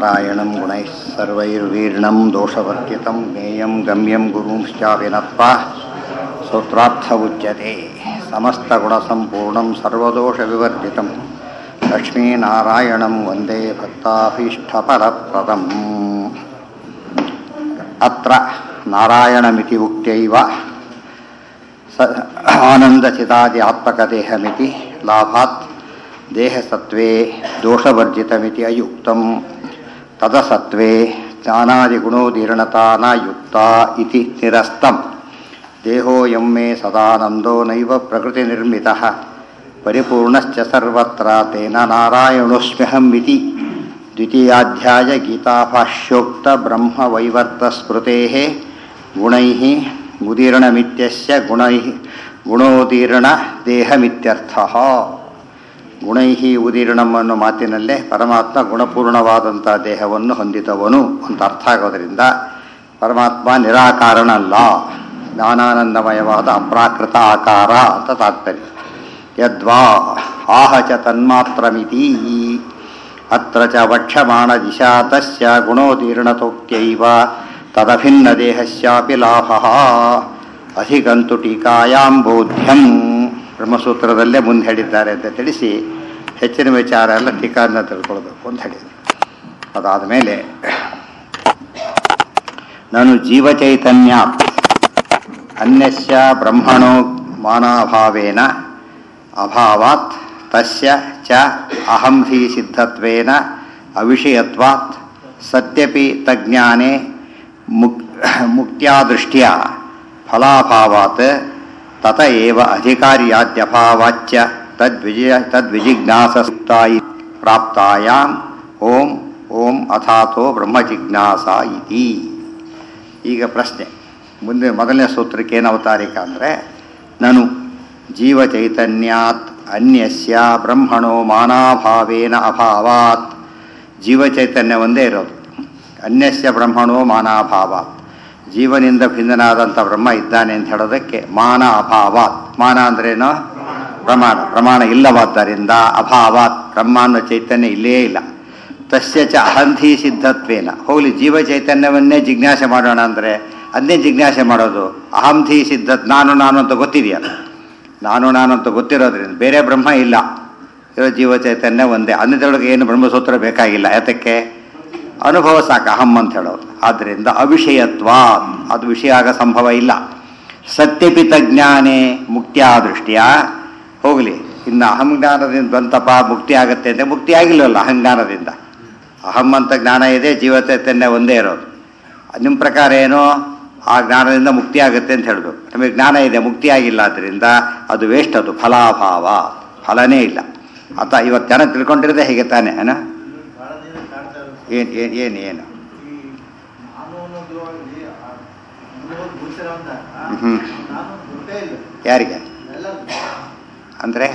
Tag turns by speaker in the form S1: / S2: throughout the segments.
S1: नारायणं गुणैः सर्वैर्वीर्णं दोषवर्जितं ज्ञेयं गम्यं गुरुंश्चाविनत्वा सूत्रार्थ उच्यते समस्तगुणसम्पूर्णं सर्वदोषविवर्जितं लक्ष्मीनारायणं वन्दे भक्ताभीष्टपरप्रदम् अत्र नारायणमिति उक्त्यैव स आनन्दचितादि आत्मकदेहमिति लाभात् देहसत्त्वे दोषवर्जितमिति अयुक्तं तदसत्त्वे ज्ञानादिगुणोदीर्णता न युक्ता इति निरस्तं देहोऽयं मे सदानन्दो नैव प्रकृतिनिर्मितः परिपूर्णश्च सर्वत्र तेन नारायणोऽस्म्यहम् इति द्वितीयाध्यायगीताभाष्योक्तब्रह्मवैवर्तस्मृतेः गुणैः ಉದೀರ್ಣಮಿತ್ಯಸ್ಯ ಗುಣೈ ಗುಣೋದೀರ್ಣ ದೇಹಮಿತ್ಯರ್ಥಃ ಗುಣೈಹಿ ಉದೀರ್ಣಂ ಅನ್ನೋ ಮಾತಿನಲ್ಲೇ ಪರಮಾತ್ಮ ಗುಣಪೂರ್ಣವಾದಂಥ ದೇಹವನ್ನು ಹೊಂದಿದವನು ಅಂತ ಅರ್ಥ ಆಗೋದರಿಂದ ಪರಮಾತ್ಮ ನಿರಾಕಾರನಲ್ಲ ಜ್ಞಾನಾನಂದಮಯವಾದ ಅಪ್ರಾಕೃತ ಆಕಾರ ಅಂತ ತಾತ್ಪರ್ಯ ಯದ್ವಾ ಆಹ ಚ ತನ್ಮಾತ್ರಮಿತಿ ಅತ್ರ ಚ ವಕ್ಷ್ಯಮಾಣ ದಿಶಾ ತಸ್ಯ ಗುಣೋದೀರ್ಣತೋಕ್ತೈವ ತದಭಿನ್ನದೇಹಸ್ಯಾಪಿ ಲಾಭ ಅಧಿಗಂತು ಟೀಕಾಯಾಂ ಬೋಧ್ಯಂ ಬ್ರಹ್ಮಸೂತ್ರದಲ್ಲೇ ಮುಂದೆ ಹೇಳಿದ್ದಾರೆ ಅಂತ ತಿಳಿಸಿ ಹೆಚ್ಚಿನ ವಿಚಾರ ಎಲ್ಲ ಟೀಕಾರನ್ನ ತಿಳ್ಕೊಳ್ಬೇಕು ಅಂತ ಹೇಳಿದರು ಅದಾದ ಮೇಲೆ ನಾನು ಜೀವಚೈತನ್ಯ ಅನ್ಯಸ್ಯ ಬ್ರಹ್ಮಣೋ ಮಾನಾಭಾವೇನ ಅಭಾವಾತ್ ತಸ್ಯ ಚ ಅಹಂಧಿ ಸಿದ್ಧತ್ವೇನ ಅವಿಷಯತ್ವಾತ್ ಸತ್ಯಪಿ ತಜ್ಞಾನೆ ಮುಕ್ ಮುಕ್ತ್ಯಾದೃಷ್ಟ್ಯ ಫಲಾಭಾವಾತ್ ತತ ಏವ ಅಧಿಕಾರ್ಯಾದ್ಯಭಾವಾಚ್ಯ ತದ್ವಿಜಯ ತದ್ವಿಜಿಜ್ಞಾಸಸುಕ್ತಾಯಿ ಪ್ರಾಪ್ತಾಯಾಂ ಓಂ ಓಂ ಅಥಾತೋ ಬ್ರಹ್ಮಜಿಜ್ಞಾಸ ಇತಿ ಈಗ ಪ್ರಶ್ನೆ ಮುಂದೆ ಮೊದಲನೇ ಸೂತ್ರಕ್ಕೆ ಏನು ಅವತಾರಿಕ ಅಂದರೆ ನಾನು ಜೀವಚೈತನ್ಯಾತ್ ಅನ್ಯಸ್ಯ ಬ್ರಹ್ಮಣೋ ಮಾನಾಭಾವೇನ ಅಭಾವಾತ್ ಜೀವಚೈತನ್ಯ ಒಂದೇ ಇರೋದು ಅನ್ಯಸ್ಯ ಬ್ರಹ್ಮಣೋ ಮಾನಾಭಾವಾತ್ ಜೀವನಿಂದ ಭಿನ್ನನಾದಂಥ ಬ್ರಹ್ಮ ಇದ್ದಾನೆ ಅಂತ ಹೇಳೋದಕ್ಕೆ ಮಾನ ಅಭಾವಾತ್ ಮಾನ ಅಂದ್ರೇನು ಪ್ರಮಾಣ ಪ್ರಮಾಣ ಇಲ್ಲವಾದ್ದರಿಂದ ಅಭಾವಾತ್ ಬ್ರಹ್ಮ ಅನ್ನೋ ಚೈತನ್ಯ ಇಲ್ಲೇ ಇಲ್ಲ ತಸ್ಯ ಚ ಅಹಂಧಿ ಸಿದ್ಧತ್ವೇನ ಹೋಗ್ಲಿ ಜೀವ ಚೈತನ್ಯವನ್ನೇ ಜಿಜ್ಞಾಸೆ ಮಾಡೋಣ ಅಂದರೆ ಅದನ್ನೇ ಜಿಜ್ಞಾಸೆ ಮಾಡೋದು ಅಹಂಧಿ ಸಿದ್ಧತ್ ನಾನು ನಾನು ಅಂತ ಗೊತ್ತಿದೆಯಲ್ಲ ನಾನು ನಾನು ಅಂತ ಗೊತ್ತಿರೋದ್ರಿಂದ ಬೇರೆ ಬ್ರಹ್ಮ ಇಲ್ಲ ಇರೋ ಜೀವ ಚೈತನ್ಯ ಒಂದೇ ಅನ್ನದೊಳಗೆ ಏನು ಬ್ರಹ್ಮಸೂತ್ರ ಬೇಕಾಗಿಲ್ಲ ಯಾತಕ್ಕೆ ಅನುಭವ ಸಾಕು ಅಹಂ ಅಂತ ಹೇಳೋದು ಆದ್ದರಿಂದ ಅವಿಷಯತ್ವ ಅದು ವಿಷಯ ಆಗ ಸಂಭವ ಇಲ್ಲ ಸತ್ಯಪಿತ ಜ್ಞಾನೇ ಮುಕ್ತಿಯ ದೃಷ್ಟಿಯ ಹೋಗಲಿ ಇನ್ನು ಅಹಂಜ್ಞಾನದಿಂದ ಬಂತಪ್ಪ ಮುಕ್ತಿ ಆಗುತ್ತೆ ಅಂದರೆ ಮುಕ್ತಿ ಆಗಿಲ್ಲವಲ್ಲ ಅಹಂಜ್ಞಾನದಿಂದ ಅಹಂ ಅಂತ ಜ್ಞಾನ ಇದೆ ಜೀವ ಚೈತನ್ಯ ಒಂದೇ ಇರೋದು ನಿಮ್ಮ ಪ್ರಕಾರ ಏನೋ ಆ ಜ್ಞಾನದಿಂದ ಮುಕ್ತಿ ಆಗುತ್ತೆ ಅಂತ ಹೇಳಬೇಕು ನಮಗೆ ಜ್ಞಾನ ಇದೆ ಮುಕ್ತಿ ಆಗಿಲ್ಲ ಆದ್ದರಿಂದ ಅದು ವೇಸ್ಟ್ ಅದು ಫಲಾಭಾವ ಫಲನೇ ಇಲ್ಲ ಆತ ಇವತ್ತು ಜನ ತಿಳ್ಕೊಂಡಿರೋದೇ ಹೇಗೆ ತಾನೆ ಏನ ಏನು ಏನು ಏನು ಏನು ಹ್ಞೂ ಯಾರಿಗೆ ಅಂದರೆ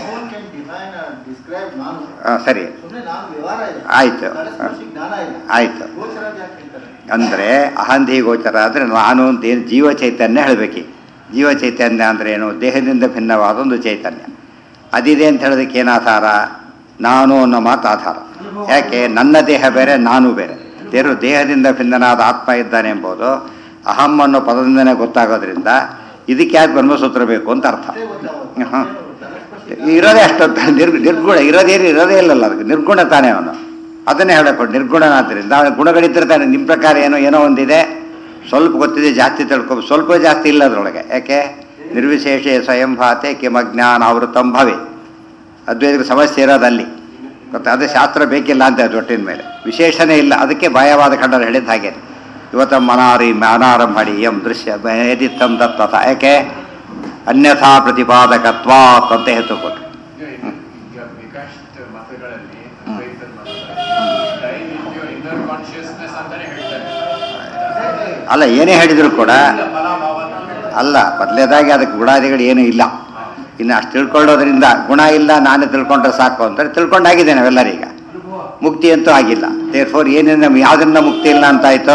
S1: ಹಾಂ ಸರಿ ಆಯಿತು ಆಯಿತು ಅಂದರೆ ಅಹಂಧಿ ಗೋಚರ ಅಂದರೆ ನಾನು ಅಂತೇನು ಜೀವ ಚೈತನ್ಯ ಹೇಳಬೇಕು ಜೀವ ಚೈತನ್ಯ ಅಂದರೆ ಏನು ದೇಹದಿಂದ ಭಿನ್ನವಾದ ಒಂದು ಚೈತನ್ಯ ಅದಿದೆ ಅಂತ ಹೇಳೋದಕ್ಕೆ ಏನು ಆಧಾರ ನಾನು ಅನ್ನೋ ಮಾತು ಆಧಾರ ಯಾಕೆ ನನ್ನ ದೇಹ ಬೇರೆ ನಾನು ಬೇರೆ ದೇವರು ದೇಹದಿಂದ ಭಿನ್ನನಾದ ಆತ್ಮ ಇದ್ದಾನೆ ಎಂಬುದು ಅಹಂ ಅನ್ನೋ ಪದದಿಂದನೇ ಗೊತ್ತಾಗೋದ್ರಿಂದ ಇದಕ್ಕೆ ಯಾಕೆ ಬ್ರಹ್ಮಸೂತ್ರ ಬೇಕು ಅಂತ ಅರ್ಥ ಹಾಂ ಇರೋದೇ ಅಷ್ಟೊತ್ತು ನಿರ್ ನಿರ್ಗುಣ ಇರೋದೇನು ಇರೋದೇ ಇಲ್ಲಲ್ಲ ಅದಕ್ಕೆ ನಿರ್ಗುಣ ತಾನೇ ಅವನು ಅದನ್ನೇ ಹೇಳಕೊಂಡು ನಿರ್ಗುಣನಾದ್ದರಿಂದ ಅವನ ಗುಣಗಳಿದ್ದಿರ್ತಾನೆ ನಿಮ್ಮ ಪ್ರಕಾರ ಏನೋ ಏನೋ ಒಂದಿದೆ ಸ್ವಲ್ಪ ಗೊತ್ತಿದೆ ಜಾಸ್ತಿ ತಿಳ್ಕೊ ಸ್ವಲ್ಪ ಜಾಸ್ತಿ ಇಲ್ಲ ಅದರೊಳಗೆ ಯಾಕೆ ನಿರ್ವಿಶೇಷ ಸ್ವಯಂ ಭಾತೆ ಕಿಮಜ್ಞಾನ ಆವೃತಂ ಭವೆ ಅದ್ವೈತಕ್ಕೆ ಸಮಸ್ಯೆ ಇರೋದಲ್ಲಿ ಗೊತ್ತಾ ಅದೇ ಶಾಸ್ತ್ರ ಬೇಕಿಲ್ಲ ಅಂತ ದೊಟ್ಟಿನ ಮೇಲೆ ವಿಶೇಷನೇ ಇಲ್ಲ ಅದಕ್ಕೆ ಭಯವಾದ ಖಂಡರು ಹೇಳಿದ ಹಾಗೆ ಇವತ್ತ ಮನಾರಿ ಅನಾರಂಭಡಿ ಎಂ ದೃಶ್ಯ ಯದಿತ್ತಂ ದತ್ತ ಯಾಕೆ ಅನ್ಯಥಾ ಪ್ರತಿಪಾದಕತ್ವ ಅಂತ ಹೆತ್ತು ಕೊಟ್ಟು
S2: ಈಗ ವಿಕಾಶಿತ ಮತಗಳಲ್ಲಿ ಅದ್ವೈತದ ಮತಗಳಲ್ಲಿ ಇನ್ನರ್ ಕಾನ್ಶಿಯಸ್ನೆಸ್ ಅಂತಾನೆ ಹೇಳ್ತಾರೆ
S1: ಅಲ್ಲ ಏನೇ ಹೇಳಿದ್ರು ಕೂಡ
S2: ಇಲ್ಲ ಫಲಾಭಾವ ಅಂತ
S1: ಅಲ್ಲ ಮೊದಲೇದಾಗಿ ಅದಕ್ಕೆ ಗುಣಾದಿಗಳು ಏನೂ ಇಲ್ಲ ಇನ್ನು ಅಷ್ಟು ತಿಳ್ಕೊಳ್ಳೋದ್ರಿಂದ ಗುಣ ಇಲ್ಲ ನಾನೇ ತಿಳ್ಕೊಂಡ್ರೆ ಸಾಕು ಅಂತಾರೆ ತಿಳ್ಕೊಂಡಾಗಿದೆ ನಾವೆಲ್ಲರೀಗ ಮುಕ್ತಿ ಅಂತೂ ಆಗಿಲ್ಲ ದೇರ್ ಫೋರ್ ಏನೇನು ಯಾವುದರಿಂದ ಮುಕ್ತಿ ಇಲ್ಲ ಅಂತಾಯ್ತು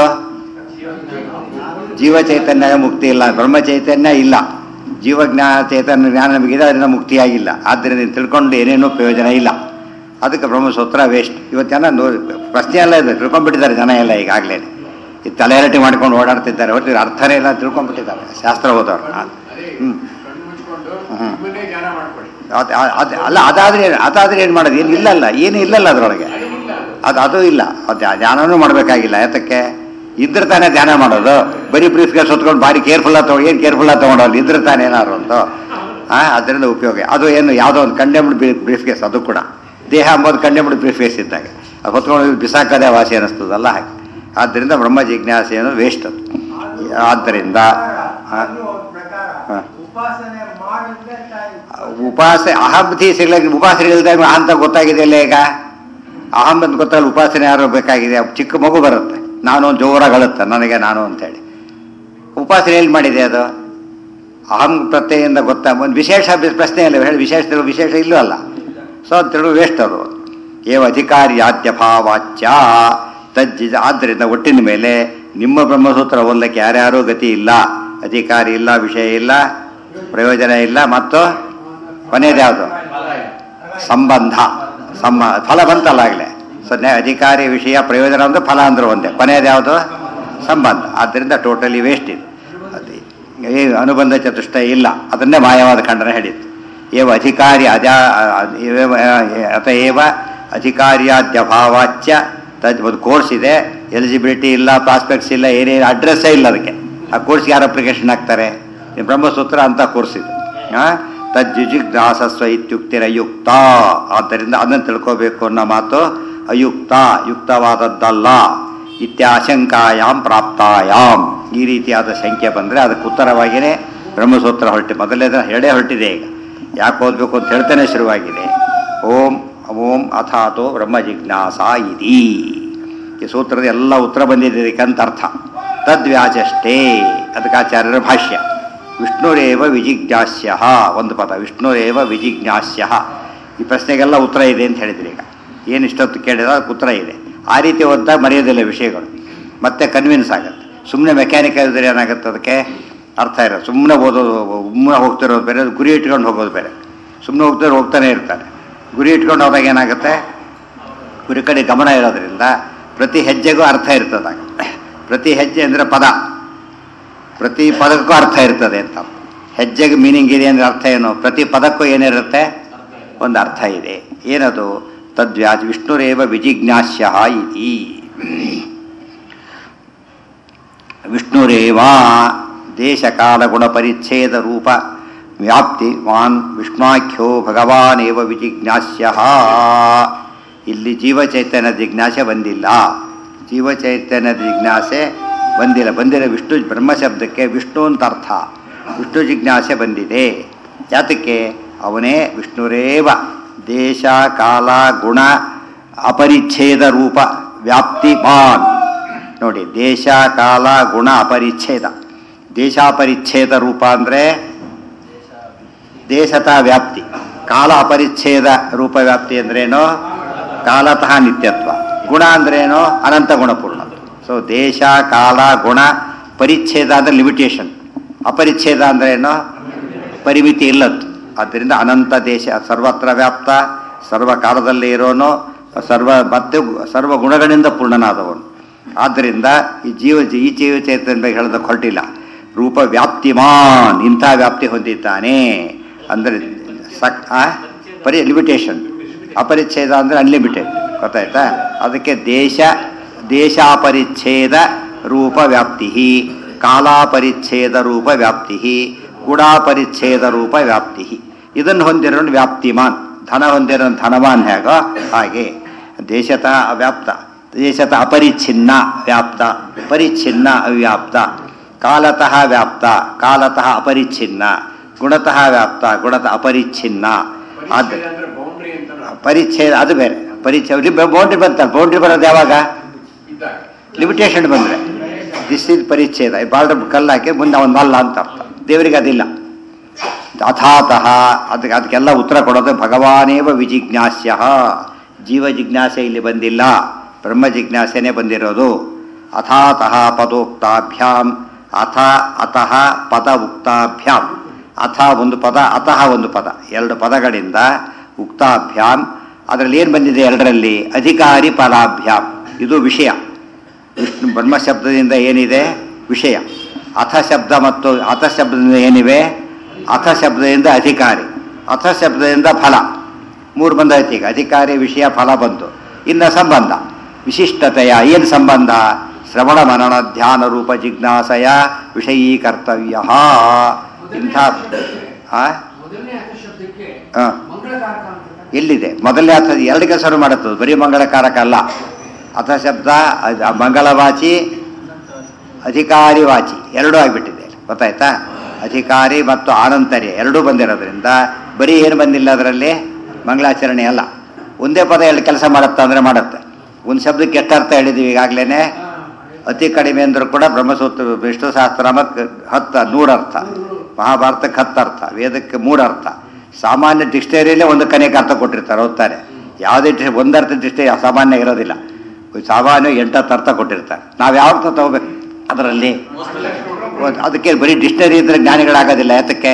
S1: ಜೀವ ಚೈತನ್ಯ ಮುಕ್ತಿ ಇಲ್ಲ ಬ್ರಹ್ಮ ಚೈತನ್ಯ ಇಲ್ಲ ಜೀವಜ್ಞಾನ ಚೇತನ ಜ್ಞಾನ ನಮಗಿದೆ ಅದರಿಂದ ಮುಕ್ತಿಯಾಗಿಲ್ಲ ಆದ್ದರಿಂದ ನೀನು ತಿಳ್ಕೊಂಡು ಏನೇನೂ ಪ್ರಯೋಜನ ಇಲ್ಲ ಅದಕ್ಕೆ ಬ್ರಹ್ಮಸೂತ್ರ ವೇಸ್ಟ್ ಇವತ್ತು ಜನ ನೋ ಪ್ರಶ್ನೆ ಎಲ್ಲ ಇದೆ ತಿಳ್ಕೊಂಡ್ಬಿಟ್ಟಿದ್ದಾರೆ ಜನ ಎಲ್ಲ ಈಗಾಗಲೇ ಈ ತಲೆಹರಟೆ ಮಾಡ್ಕೊಂಡು ಓಡಾಡ್ತಿದ್ದಾರೆ ಹೊರತು ಇದ್ರ ಅರ್ಥನೇ ಇಲ್ಲ ತಿಳ್ಕೊಂಡ್ಬಿಟ್ಟಿದ್ದಾರೆ ಶಾಸ್ತ್ರ ಓದೋರು
S2: ಅದೇ
S1: ಹ್ಞೂ
S2: ಕಣ್ಣು ಮುಚ್ಕೊಂಡು
S1: ಹ್ಮ್.
S2: ನಿಮ್ಮನ್ನೇ ಧ್ಯಾನ ಮಾಡ್ಕೊಳ್ಳಿ
S1: ಅದು ಅದು ಅಲ್ಲ ಅದಾದ್ರೆ ಏನು ಅದಾದ್ರೆ ಏನು ಮಾಡೋದು ಏನು ಇಲ್ಲಲ್ಲ ಏನು ಇಲ್ಲಲ್ಲ ಅದರೊಳಗೆ
S2: ಅದಿಲ್ಲ
S1: ಅದು ಅದು ಇಲ್ಲ ಅದು ಧ್ಯಾನನೂ ಮಾಡಬೇಕಾಗಿಲ್ಲ ಯಾತಕ್ಕೆ ಇದ್ರೆ ತಾನೇ ಧ್ಯಾನ ಮಾಡೋದು ಬರೀ ಬ್ರೀಫ್ಗೆ ಸುತ್ಕೊಂಡು ಭಾರಿ ಕೇರ್ಫುಲ್ ಆಗಿ ತಗೊಂಡು ಏನು ಕೇರ್ಫುಲ್ ಆಗಿ ತೊಗೊಂಡಲ್ಲ ಇದ್ರೆ ತಾನೇ ಏನಾದ್ರು ಒಂದು ಹಾಂ ಅದರಿಂದ ಉಪಯೋಗ ಅದು ಏನು ಯಾವುದೋ ಒಂದು ಕಂಡೆಮ್ಡ್ ಬ್ರೀಫ್ ಕೇಸ್ ಅದು ಕೂಡ ದೇಹ ಅಂಬೋದು ಕಂಡೆಮ್ಡ್ ಬ್ರೀಫ್ ಕೇಸ್ ಇದ್ದಾಗ ಅದು ಹೊತ್ಕೊಂಡು ಬಿಸಾಕದೇ ವಾಸಿ ಅನ್ನಿಸ್ತದಲ್ಲ ಹಾಗೆ ಆದ್ದರಿಂದ ಬ್ರಹ್ಮ ಜಿಜ್ಞಾಸೆ ಅನ್ನೋದು ವೇಸ್ಟ್ ಅದು ಆದ್ದರಿಂದ ಆ, ಹಾ.
S3: ಉಪಾಸನೆ ಮಾಡಿದ್ರೆ ತಾಯಿ
S1: ಉಪಾಸನೆ ಅಹಂತಿ ಸಿಗ್ಲಿಕ್ಕೆ ಉಪಾಸನೆ ಇಲ್ದಾಗ ಅಂತ ಗೊತ್ತಾಗಿದೆಯಲ್ಲ ಈಗ ಅಹಂ ಅಂತ ಗೊತ್ತಾಗಲ್ಲ ಉಪಾಸನೆ ಯಾರು ಬೇಕಾಗಿದೆ ಚಿಕ್ಕ ಮಗು ಬರುತ್ತೆ ನಾನು ಜೋರಾಗಿ ಅಳುತ್ತೆ ನನಗೆ ನಾನು ಅಂತೇಳಿ ಉಪಾಸನೆ ಎಲ್ಲಿ ಮಾಡಿದೆ ಅದು ಅಹಂ ಪ್ರತ್ಯಯಿಂದ ಗೊತ್ತಾ ಒಂದು ವಿಶೇಷ ಬಿ- ಪ್ರಶ್ನೆ ಇಲ್ಲ ಹೇಳಿ ವಿಶೇಷ ತಿಳುವು ವಿಶೇಷ ಇಲ್ಲೂ ಅಲ್ಲ ಸೊ ಅದು ತಿಳುವು ವೇಸ್ಟ್ ಅದು ಏವ ಅಧಿಕಾರ್ಯಾದ್ಯಭಾವಾಚ್ಯ ತಜ್ಜಿ ಆದ್ದರಿಂದ ಒಟ್ಟಿನ ಮೇಲೆ ನಿಮ್ಮ ಬ್ರಹ್ಮಸೂತ್ರ ಓದಲಿಕ್ಕೆ ಯಾರ್ಯಾರೂ ಗತಿ ಇಲ್ಲ ಅಧಿಕಾರಿ ಇಲ್ಲ ವಿಷಯ ಇಲ್ಲ ಪ್ರಯೋಜನ ಇಲ್ಲ ಮತ್ತು ಕೊನೆಯದ್ಯಾವುದು ಸಂಬಂಧ ಸಂಬ ಫಲ ಬಂತಲ್ಲ ಆಗಲೇ ಸೊನ್ನೆ ಅಧಿಕಾರಿ ವಿಷಯ ಪ್ರಯೋಜನ ಅಂದ್ರೆ ಫಲ ಅಂದ್ರೆ ಒಂದೇ ಕೊನೆಯದ್ಯಾವುದು ಸಂಬಂಧ ಆದ್ದರಿಂದ ಟೋಟಲಿ ವೇಸ್ಟ್ ಇದು ಅದೇ ಈ ಅನುಬಂಧ ಚತುಷ್ಟಯ ಇಲ್ಲ ಅದನ್ನೇ ಮಾಯವಾದ ಖಂಡನೆ ಹೇಳಿತ್ತು ಏವ ಅಧಿಕಾರಿ ಅಜಾ ಅತಏವ ಅಧಿಕಾರ್ಯಾದ್ಯಭಾವಾಚ್ಯ ತದ್ ಒಂದು ಕೋರ್ಸ್ ಇದೆ ಎಲಿಜಿಬಿಲಿಟಿ ಇಲ್ಲ ಪ್ರಾಸ್ಪೆಕ್ಟ್ಸ್ ಇಲ್ಲ ಏನೇನು ಅಡ್ರೆಸ್ಸೇ ಇಲ್ಲ ಅದಕ್ಕೆ ಆ ಕೋರ್ಸ್ಗೆ ಯಾರು ಅಪ್ಲಿಕೇಶನ್ ಹಾಕ್ತಾರೆ ಈ ಬ್ರಹ್ಮಸೂತ್ರ ಅಂತ ಕೋರ್ಸ್ ಇದು ಆ? ತಜ್ಜುಜಿಗ್ನಾಸಸ್ವ ಇತ್ಯುಕ್ತಿರಯುಕ್ತ ಆದ್ದರಿಂದ ಅದನ್ನು ತಿಳ್ಕೋಬೇಕು ಅನ್ನೋ ಮಾತು ಅಯುಕ್ತ ಯುಕ್ತವಾದದ್ದಲ್ಲ ಇತ್ಯಾಶಂಕಾಯಾಮ್ ಪ್ರಾಪ್ತಾಯಾಮ್ ಈ ರೀತಿಯಾದ ಸಂಖ್ಯೆ ಬಂದರೆ ಅದಕ್ಕೆ ಉತ್ತರವಾಗಿಯೇ ಬ್ರಹ್ಮಸೂತ್ರ ಹೊರಟಿ ಮೊದಲೇ ಹೇಳೇ ಹೊರಟಿದೆ ಈಗ ಯಾಕೆ ಓದಬೇಕು ಅಂತ ಹೇಳ್ತಾನೆ ಶುರುವಾಗಿದೆ ಓಂ ಓಂ ಅಥಾತೋ ಬ್ರಹ್ಮ ಜಿಜ್ಞಾಸ ಇದಿ ಈ ಸೂತ್ರದ ಎಲ್ಲ ಉತ್ತರ ಬಂದಿದೆ ಇದಕ್ಕೆ ಅಂತ ಅರ್ಥ ತದ್ವ್ಯಾಚಷ್ಟೇ ಅದಕ್ಕೆ ಆಚಾರ್ಯರ ಭಾಷ್ಯ ವಿಷ್ಣುರೇವ ವಿಜಿಜ್ಞಾಸ್ಯ ಒಂದು ಪದ ವಿಷ್ಣುರೇವ ವಿಜಿಜ್ಞಾಸ್ಯ ಈ ಪ್ರಶ್ನೆಗೆಲ್ಲ ಉತ್ತರ ಇದೆ ಅಂತ ಹೇಳಿದ್ರಿ ಈಗ ಏನು ಇಷ್ಟೊತ್ತು ಕೇಳಿದ್ರೆ ಅದಕ್ಕೆ ಉತ್ತರ ಇದೆ ಆ ರೀತಿ ಓದಿದಾಗ ಮರೆಯೋದಿಲ್ಲ ವಿಷಯಗಳು ಮತ್ತೆ ಕನ್ವಿನ್ಸ್ ಆಗುತ್ತೆ ಸುಮ್ಮನೆ ಮೆಕ್ಯಾನಿಕಲ್ ಇದ್ರೆ ಏನಾಗುತ್ತೆ ಅದಕ್ಕೆ ಅರ್ಥ ಇರೋದು ಸುಮ್ಮನೆ ಓದೋದು ಸುಮ್ಮನೆ ಹೋಗ್ತಿರೋದು ಬೇರೆ ಗುರಿ ಇಟ್ಕೊಂಡು ಹೋಗೋದು ಬೇರೆ ಸುಮ್ಮನೆ ಹೋಗ್ತಾರೆ ಹೋಗ್ತಾನೆ ಇರ್ತಾರೆ ಗುರಿ ಇಟ್ಕೊಂಡು ಹೋದಾಗ ಏನಾಗುತ್ತೆ ಗುರಿ ಕಡೆ ಗಮನ ಇರೋದ್ರಿಂದ ಪ್ರತಿ ಹೆಜ್ಜೆಗೂ ಅರ್ಥ ಇರ್ತದಾಗ ಪ್ರತಿ ಹೆಜ್ಜೆ ಅಂದರೆ ಪದ ಪ್ರತಿ ಪದಕ್ಕೂ ಅರ್ಥ ಇರ್ತದೆ ಅಂತ ಹೆಜ್ಜೆಗೆ ಮೀನಿಂಗ್ ಇದೆ ಅಂದರೆ ಅರ್ಥ ಏನು ಪ್ರತಿ ಪದಕ್ಕೂ ಏನಿರುತ್ತೆ ಒಂದು ಅರ್ಥ ಇದೆ ಏನದು ತದ್ವ್ಯಾಜ ವಿಷ್ಣುರೇವ ವಿಜಿಜ್ಞಾಸ್ಯ ಇತಿ ವಿಷ್ಣುರೇವ ದೇಶಕಾಲ ಗುಣಪರಿಚ್ಛೇದ ರೂಪ ವ್ಯಾಪ್ತಿ ವಾನ್ ವಿಷ್ಣಾಖ್ಯೋ ಭಗವಾನೇವ ವಿಜಿಜ್ಞಾಸ್ಯ ಇಲ್ಲಿ ಜೀವಚೈತನ್ಯ ಜಿಜ್ಞಾಸೆ ಬಂದಿಲ್ಲ ಜೀವಚೈತನ್ಯದ ಜಿಜ್ಞಾಸೆ ಬಂದಿಲ್ಲ ಬಂದಿರೋ ವಿಷ್ಣು ಬ್ರಹ್ಮಶಬ್ದಕ್ಕೆ ವಿಷ್ಣು ಅಂತ ಅರ್ಥ ವಿಷ್ಣು ಜಿಜ್ಞಾಸೆ ಬಂದಿದೆ ಯಾತಕ್ಕೆ ಅವನೇ ವಿಷ್ಣುರೇವ ದೇಶ ಕಾಲ ಗುಣ ಅಪರಿಚ್ಛೇದ ರೂಪ ವ್ಯಾಪ್ತಿಮಾನ್ ನೋಡಿ ದೇಶ ಕಾಲ ಗುಣ ಅಪರಿಚ್ಛೇದ ದೇಶಾಪರಿಚ್ಛೇದ ರೂಪ ಅಂದರೆ ದೇಶತಃ ವ್ಯಾಪ್ತಿ ಕಾಲ ಅಪರಿಚ್ಛೇದ ರೂಪ ವ್ಯಾಪ್ತಿ ಅಂದ್ರೇನು ಕಾಲತಃ ನಿತ್ಯತ್ವ ಗುಣ ಅಂದ್ರೇನು ಅನಂತ ಗುಣಪೂರ್ಣ ಸೊ ದೇಶ ಕಾಲ ಗುಣ ಪರಿಚ್ಛೇದ ಅಂದರೆ ಲಿಮಿಟೇಷನ್ ಅಪರಿಚ್ಛೇದ ಅಂದ್ರೇನು ಪರಿಮಿತಿ ಇಲ್ಲದ್ದು ಆದ್ದರಿಂದ ಅನಂತ ದೇಶ ಸರ್ವತ್ರ ವ್ಯಾಪ್ತ ಸರ್ವ ಕಾಲದಲ್ಲಿ ಇರೋನು ಸರ್ವ ಮತ್ತು ಸರ್ವ ಗುಣಗಳಿಂದ ಪೂರ್ಣನಾದವನು ಆದ್ದರಿಂದ ಈ ಜೀವ ಈ ಜೀವ ಚೈತನ್ಯ ಬಗ್ಗೆ ಹೇಳೋದಕ್ಕೆ ಹೊರಟಿಲ್ಲ ರೂಪ ವ್ಯಾಪ್ತಿಮಾನ್ ಇಂಥ ವ್ಯಾಪ್ತಿ ಹೊಂದಿದ್ದಾನೆ ಅಂದರೆ ಸಕ್ ಆ? ಪರಿ ಲಿಮಿಟೇಷನ್ ಅಪರಿಚ್ಛೇದ ಅಂದರೆ ಅನ್ಲಿಮಿಟೆಡ್ ಗೊತ್ತಾಯ್ತಾ ಅದಕ್ಕೆ ದೇಶ ದೇಶಾಪರಿಚ್ಛೇದ ರೂಪ ವ್ಯಾಪ್ತಿ ಕಾಲಾಪರಿಚ್ಛೇದ ರೂಪ ವ್ಯಾಪ್ತಿ ಗುಣಾಪರಿಚ್ಛೇದ ರೂಪ ವ್ಯಾಪ್ತಿ ಇದನ್ನು ಹೊಂದಿರೋನು ವ್ಯಾಪ್ತಿಮಾನ್ ಧನ ಹೊಂದಿರೋ ಧನವಾನ್ ಹೇಗೋ ಹಾಗೆ ದೇಶತಃ ಅವ್ಯಾಪ್ತ ದೇಶತಃ ಅಪರಿಚ್ಛಿನ್ನ ವ್ಯಾಪ್ತ ಪರಿಚ್ಛಿನ್ನ ಅವ್ಯಾಪ್ತ ಕಾಲತಃ ವ್ಯಾಪ್ತ ಕಾಲತಃ ಅಪರಿಚ್ಛಿನ್ನ ಗುಣತಃ ವ್ಯಾಪ್ತ ಗುಣತಃ ಅಪರಿಚ್ಛಿನ್ನ ಆದ್ರೆ
S2: ಪರಿಚ್ಛೇದ ಅಂದ್ರೆ ಬೌಂಡ್ರಿ ಅಂತ
S1: ಪರಿಚ್ಛೇದ ಅದು ಬೇರೆ ಪರಿಚ್ಛೇದ ಬೌಂಡ್ರಿ ಬಂತಲ್ಲ ಬೌಂಡ್ರಿ ಬರೋದು ಯಾವಾಗ
S2: ಇದ್ದಾಗ
S1: ಲಿಮಿಟೇಷನ್ ಬಂದರೆ ದಿಸ್ ಇಸ್ ಪರಿಚ್ಛೇದ ಬಾರ್ಡರ್ ಕಲ್ಲಾಕಿ ಮುಂದೆ ಅವನು ಮಲ್ಲ ಅಂತ ಅರ್ಥ ದೇವರಿಗೆ ಅದಿಲ್ಲ ಅಥಾತಃ ಅದಕ್ಕೆ ಅದಕ್ಕೆಲ್ಲ ಉತ್ತರ ಕೊಡೋದು ಭಗವಾನೇವ ವಿಜಿಜ್ಞಾಸ್ಯ ಜೀವ ಜಿಜ್ಞಾಸೆ ಇಲ್ಲಿ ಬಂದಿಲ್ಲ ಬ್ರಹ್ಮ ಜಿಜ್ಞಾಸೆನೇ ಬಂದಿರೋದು ಅಥಾತಃ ಪದೋಕ್ತಾಭ್ಯಾಂ ಅಥ ಅತಃ ಪದ ಉಕ್ತಾಭ್ಯಾಂ ಅಥ ಒಂದು ಪದ ಅತಃ ಒಂದು ಪದ ಎರಡು ಪದಗಳಿಂದ ಉಕ್ತಾಭ್ಯಾಂ ಅದರಲ್ಲಿ ಏನು ಬಂದಿದೆ ಎರಡರಲ್ಲಿ ಅಧಿಕಾರಿ ಫಲಾಭ್ಯಾಮ್ ಇದು ವಿಷಯ ವಿಷ್ಣು ಬ್ರಹ್ಮ ಶಬ್ದದಿಂದ ಏನಿದೆ ವಿಷಯ ಅಥ ಶಬ್ದ ಮತ್ತು ಅಥ ಶಬ್ದದಿಂದ ಏನಿವೆ ಅಥ ಶಬ್ದದಿಂದ ಅಧಿಕಾರಿ ಅಥ ಶಬ್ದದಿಂದ ಫಲ ಮೂರು ಬಂದೈತಿ ಈಗ ಅಧಿಕಾರಿ ವಿಷಯ ಫಲ ಬಂತು ಇನ್ನು ಸಂಬಂಧ ವಿಶಿಷ್ಟತೆಯ ಏನು ಸಂಬಂಧ ಶ್ರವಣ ಮನನ ಧ್ಯಾನ ರೂಪ ಜಿಜ್ಞಾಸಯ ವಿಷಯೀಕರ್ತವ್ಯ ಇಂಥ ಆ?
S2: ಮೊದಲನೇ ಅರ್ಥಶಬ್ದಕ್ಕೆ
S1: ಆ.
S2: ಮಂಗಳಕಾರಕ ಅಂತ
S1: ಎಲ್ಲಿದೆ ಮೊದಲನೇ ಅರ್ಥ ಎರಡು ಕೆಲಸ ಮಾಡುತ್ತದೆ ಬರೀ ಮಂಗಳಕಾರಕ ಅಲ್ಲ ಅಥ ಶಬ್ದ ಅದ್- ಮಂಗಳವಾಚಿ ಅಧಿಕಾರಿ ವಾಚಿ ಎರಡೂ ಆಗಿಬಿಟ್ಟಿದೆ ಗೊತ್ತಾಯ್ತಾ ಅಧಿಕಾರಿ ಮತ್ತು ಆನಂತರ್ಯ ಎರಡೂ ಬಂದಿರೋದ್ರಿಂದ ಬರೀ ಏನು ಬಂದಿಲ್ಲ ಅದರಲ್ಲಿ ಮಂಗಳಾಚರಣೆ ಅಲ್ಲ ಒಂದೇ ಪದ ಎರಡು ಕೆಲಸ ಮಾಡುತ್ತಾ ಅಂದರೆ ಮಾಡುತ್ತೆ ಒಂದು ಶಬ್ದಕ್ಕೆ ಎಷ್ಟು ಅರ್ಥ ಹೇಳಿದ್ದೀವಿ ಈಗಾಗಲೇ ಅತಿ ಕಡಿಮೆ ಅಂದರೂ ಕೂಡ ಬ್ರಹ್ಮಸೂತ್ರ ವಿಷ್ಣು ಸಹಸ್ರನಾಮಕ್ಕೆ ಹತ್ತು ನೂರರ್ಥ ಮಹಾಭಾರತಕ್ಕೆ ಹತ್ತು ಅರ್ಥ ವೇದಕ್ಕೆ ಮೂರು ಅರ್ಥ ಸಾಮಾನ್ಯ ಡಿಕ್ಷನರಿಯಲ್ಲೇ ಒಂದು ಕನೆಗೆ ಅರ್ಥ ಕೊಟ್ಟಿರ್ತಾರೆ ಓದ್ತಾರೆ ಯಾವುದೇ ಡಿ- ಒಂದರ್ಥ ಡಿಕ್ಷನರಿ ಸಾಮಾನ್ಯ ಇರೋದಿಲ್ಲ ಸಾಮಾನ್ಯ ಎಂಟತ್ತು ಅರ್ಥ ಕೊಟ್ಟಿರ್ತಾರೆ ನಾವು ಯಾವ ಅರ್ಥ ತಗೋಬೇಕು ಅದರಲ್ಲಿ ಒಂದ್- ಅದಕ್ಕೆ ಬರೀ ಡಿಕ್ಷನರಿ ಇದ್ರೆ ಜ್ಞಾನಿಗಳಾಗೋದಿಲ್ಲ ಯಾತಕ್ಕೆ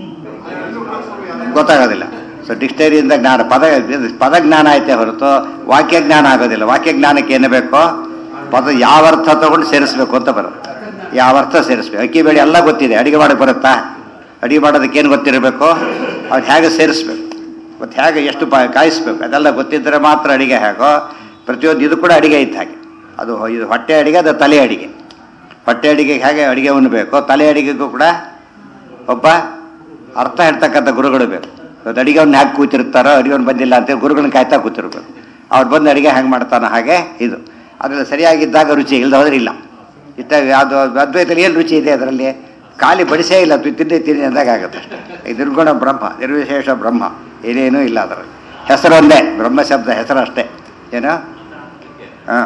S1: ಗೊತ್ತಾಗೋದಿಲ್ಲ ಸೊ ಡಿಕ್ಷನರಿಯಿಂದ ಜ್ಞಾನ ಪದ ಇದು ಪದ ಜ್ಞಾನ ಐತೆ ಹೊರತು ವಾಕ್ಯ ಜ್ಞಾನ ಆಗೋದಿಲ್ಲ ವಾಕ್ಯ ಜ್ಞಾನಕ್ಕೆ ಏನು ಬೇಕೋ ಪದ ಯಾವ ಅರ್ಥ ತಗೊಂಡು ಸೇರಿಸ್ಬೇಕು ಅಂತ ಬರುತ್ತೆ ಯಾವ ಅರ್ಥ ಸೇರಿಸ್ಬೇಕು ಅಕ್ಕಿ ಬೇಳೆ ಎಲ್ಲ ಗೊತ್ತಿದೆ ಅಡಿಗೆ ಮಾಡೋಕೆ ಬರುತ್ತಾ ಅಡಿಗೆ ಮಾಡೋದಕ್ಕೆ ಏನು ಗೊತ್ತಿರಬೇಕು ಅದು ಹೇಗೆ ಸೇರಿಸ್ಬೇಕು ಮತ್ತು ಹೇಗೆ ಎಷ್ಟು ಪ ಕಾಯಿಸ್ಬೇಕು ಅದೆಲ್ಲ ಗೊತ್ತಿದ್ದರೆ ಮಾತ್ರ ಅಡಿಗೆ ಹೇಗೋ ಪ್ರತಿಯೊಂದು ಇದು ಕೂಡ ಅಡಿಗೆ ಇದ್ದ ಹಾಗೆ ಅದು ಇದು ಹೊಟ್ಟೆ ಅಡಿಗೆ ಅದು ತಲೆ ಅಡಿಗೆ ಹೊಟ್ಟೆ ಅಡಿಗೆಗೆ ಹೇಗೆ ಅಡಿಗೆ ಉಣ್ಣಬೇಕು ತಲೆ ಅಡಿಗೆಗೂ ಕೂಡ ಒಬ್ಬ ಅರ್ಥ ಹೇಳ್ತಕ್ಕಂಥ ಗುರುಗಳು ಬೇಕು ಇವತ್ತು ಅಡಿಗೆವ್ನ ಹ್ಯಾಗೆ ಕೂತಿರ್ತಾರೋ ಅಡಿಗೆವ್ನು ಬಂದಿಲ್ಲ ಅಂತೇಳಿ ಗುರುಗಳನ್ನ ಕಾಯ್ತಾ ಕೂತಿರ್ಬೇಕು ಅವ್ರು ಬಂದು ಅಡಿಗೆ ಹೆಂಗೆ ಮಾಡ್ತಾನೋ ಹಾಗೆ ಇದು ಅದರಲ್ಲಿ ಸರಿಯಾಗಿದ್ದಾಗ ರುಚಿ ಇಲ್ಲದ ಹೋದ್ರೆ ಇಲ್ಲ ಇಷ್ಟ ಯಾವುದು ಅದ್ವೈತಲ್ಲಿ ಏನು ರುಚಿ ಇದೆ ಅದರಲ್ಲಿ ಖಾಲಿ ಬಡಿಸೇ ಇಲ್ಲ ತಿ- ತಿಂಡಿ ತಿಂಡಿ ಅಂದಾಗ ಆಗುತ್ತೆ ಅಷ್ಟೇ ಇದು ನಿರ್ಗುಣ ಬ್ರಹ್ಮ ನಿರ್ವಿಶೇಷ ಬ್ರಹ್ಮ ಏನೇನೂ ಇಲ್ಲ ಅದರಲ್ಲಿ ಹೆಸರು ಒಂದೇ ಬ್ರಹ್ಮ ಶಬ್ದ ಹೆಸರು ಅಷ್ಟೇ ಏನು ಹಾಂ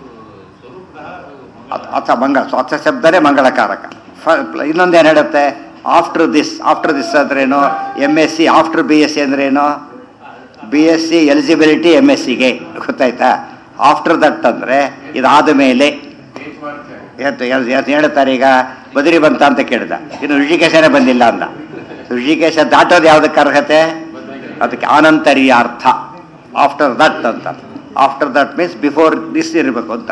S1: ಅಥ- ಅಥ ಮಂಗಳ ಸೊ ಅಥ ಶಬ್ದನೇ ಮಂಗಳಕಾರಕ ಫ- ಇನ್ನೊಂದು ಏನು ಹೇಳುತ್ತೆ ಆಫ್ಟರ್ ದಿಸ್ ಆಫ್ಟರ್ ದಿಸ್ ಅಂದ್ರೇನು M S C after B S C ಅಂದ್ರೇನು B S C eligibility M S ಸಿಗೆ ಗೊತ್ತಾಯ್ತಾ ಆಫ್ಟರ್ ದಟ್ ಅಂದರೆ ಇದಾದ ಮೇಲೆ ಎತ್ತು ಎಲ್- ಎತ್ತು ಹೇಳ್ತಾರೆ ಈಗ ಬದರಿ ಬಂತ ಅಂತ ಕೇಳಿದ ಇನ್ನು ಋಷಿಕೇಶನೇ ಬಂದಿಲ್ಲ ಅಂದ ಋಷಿಕೇಶ ದಾಟೋದು ಯಾವುದಕ್ಕೆ ಅರ್ಹತೆ ಅದಕ್ಕೆ ಆನಂತರ್ಯ ಅರ್ಥ ಆಫ್ಟರ್ ದಟ್ ಅಂತ after that means before this ಇರಬೇಕು ಅಂತ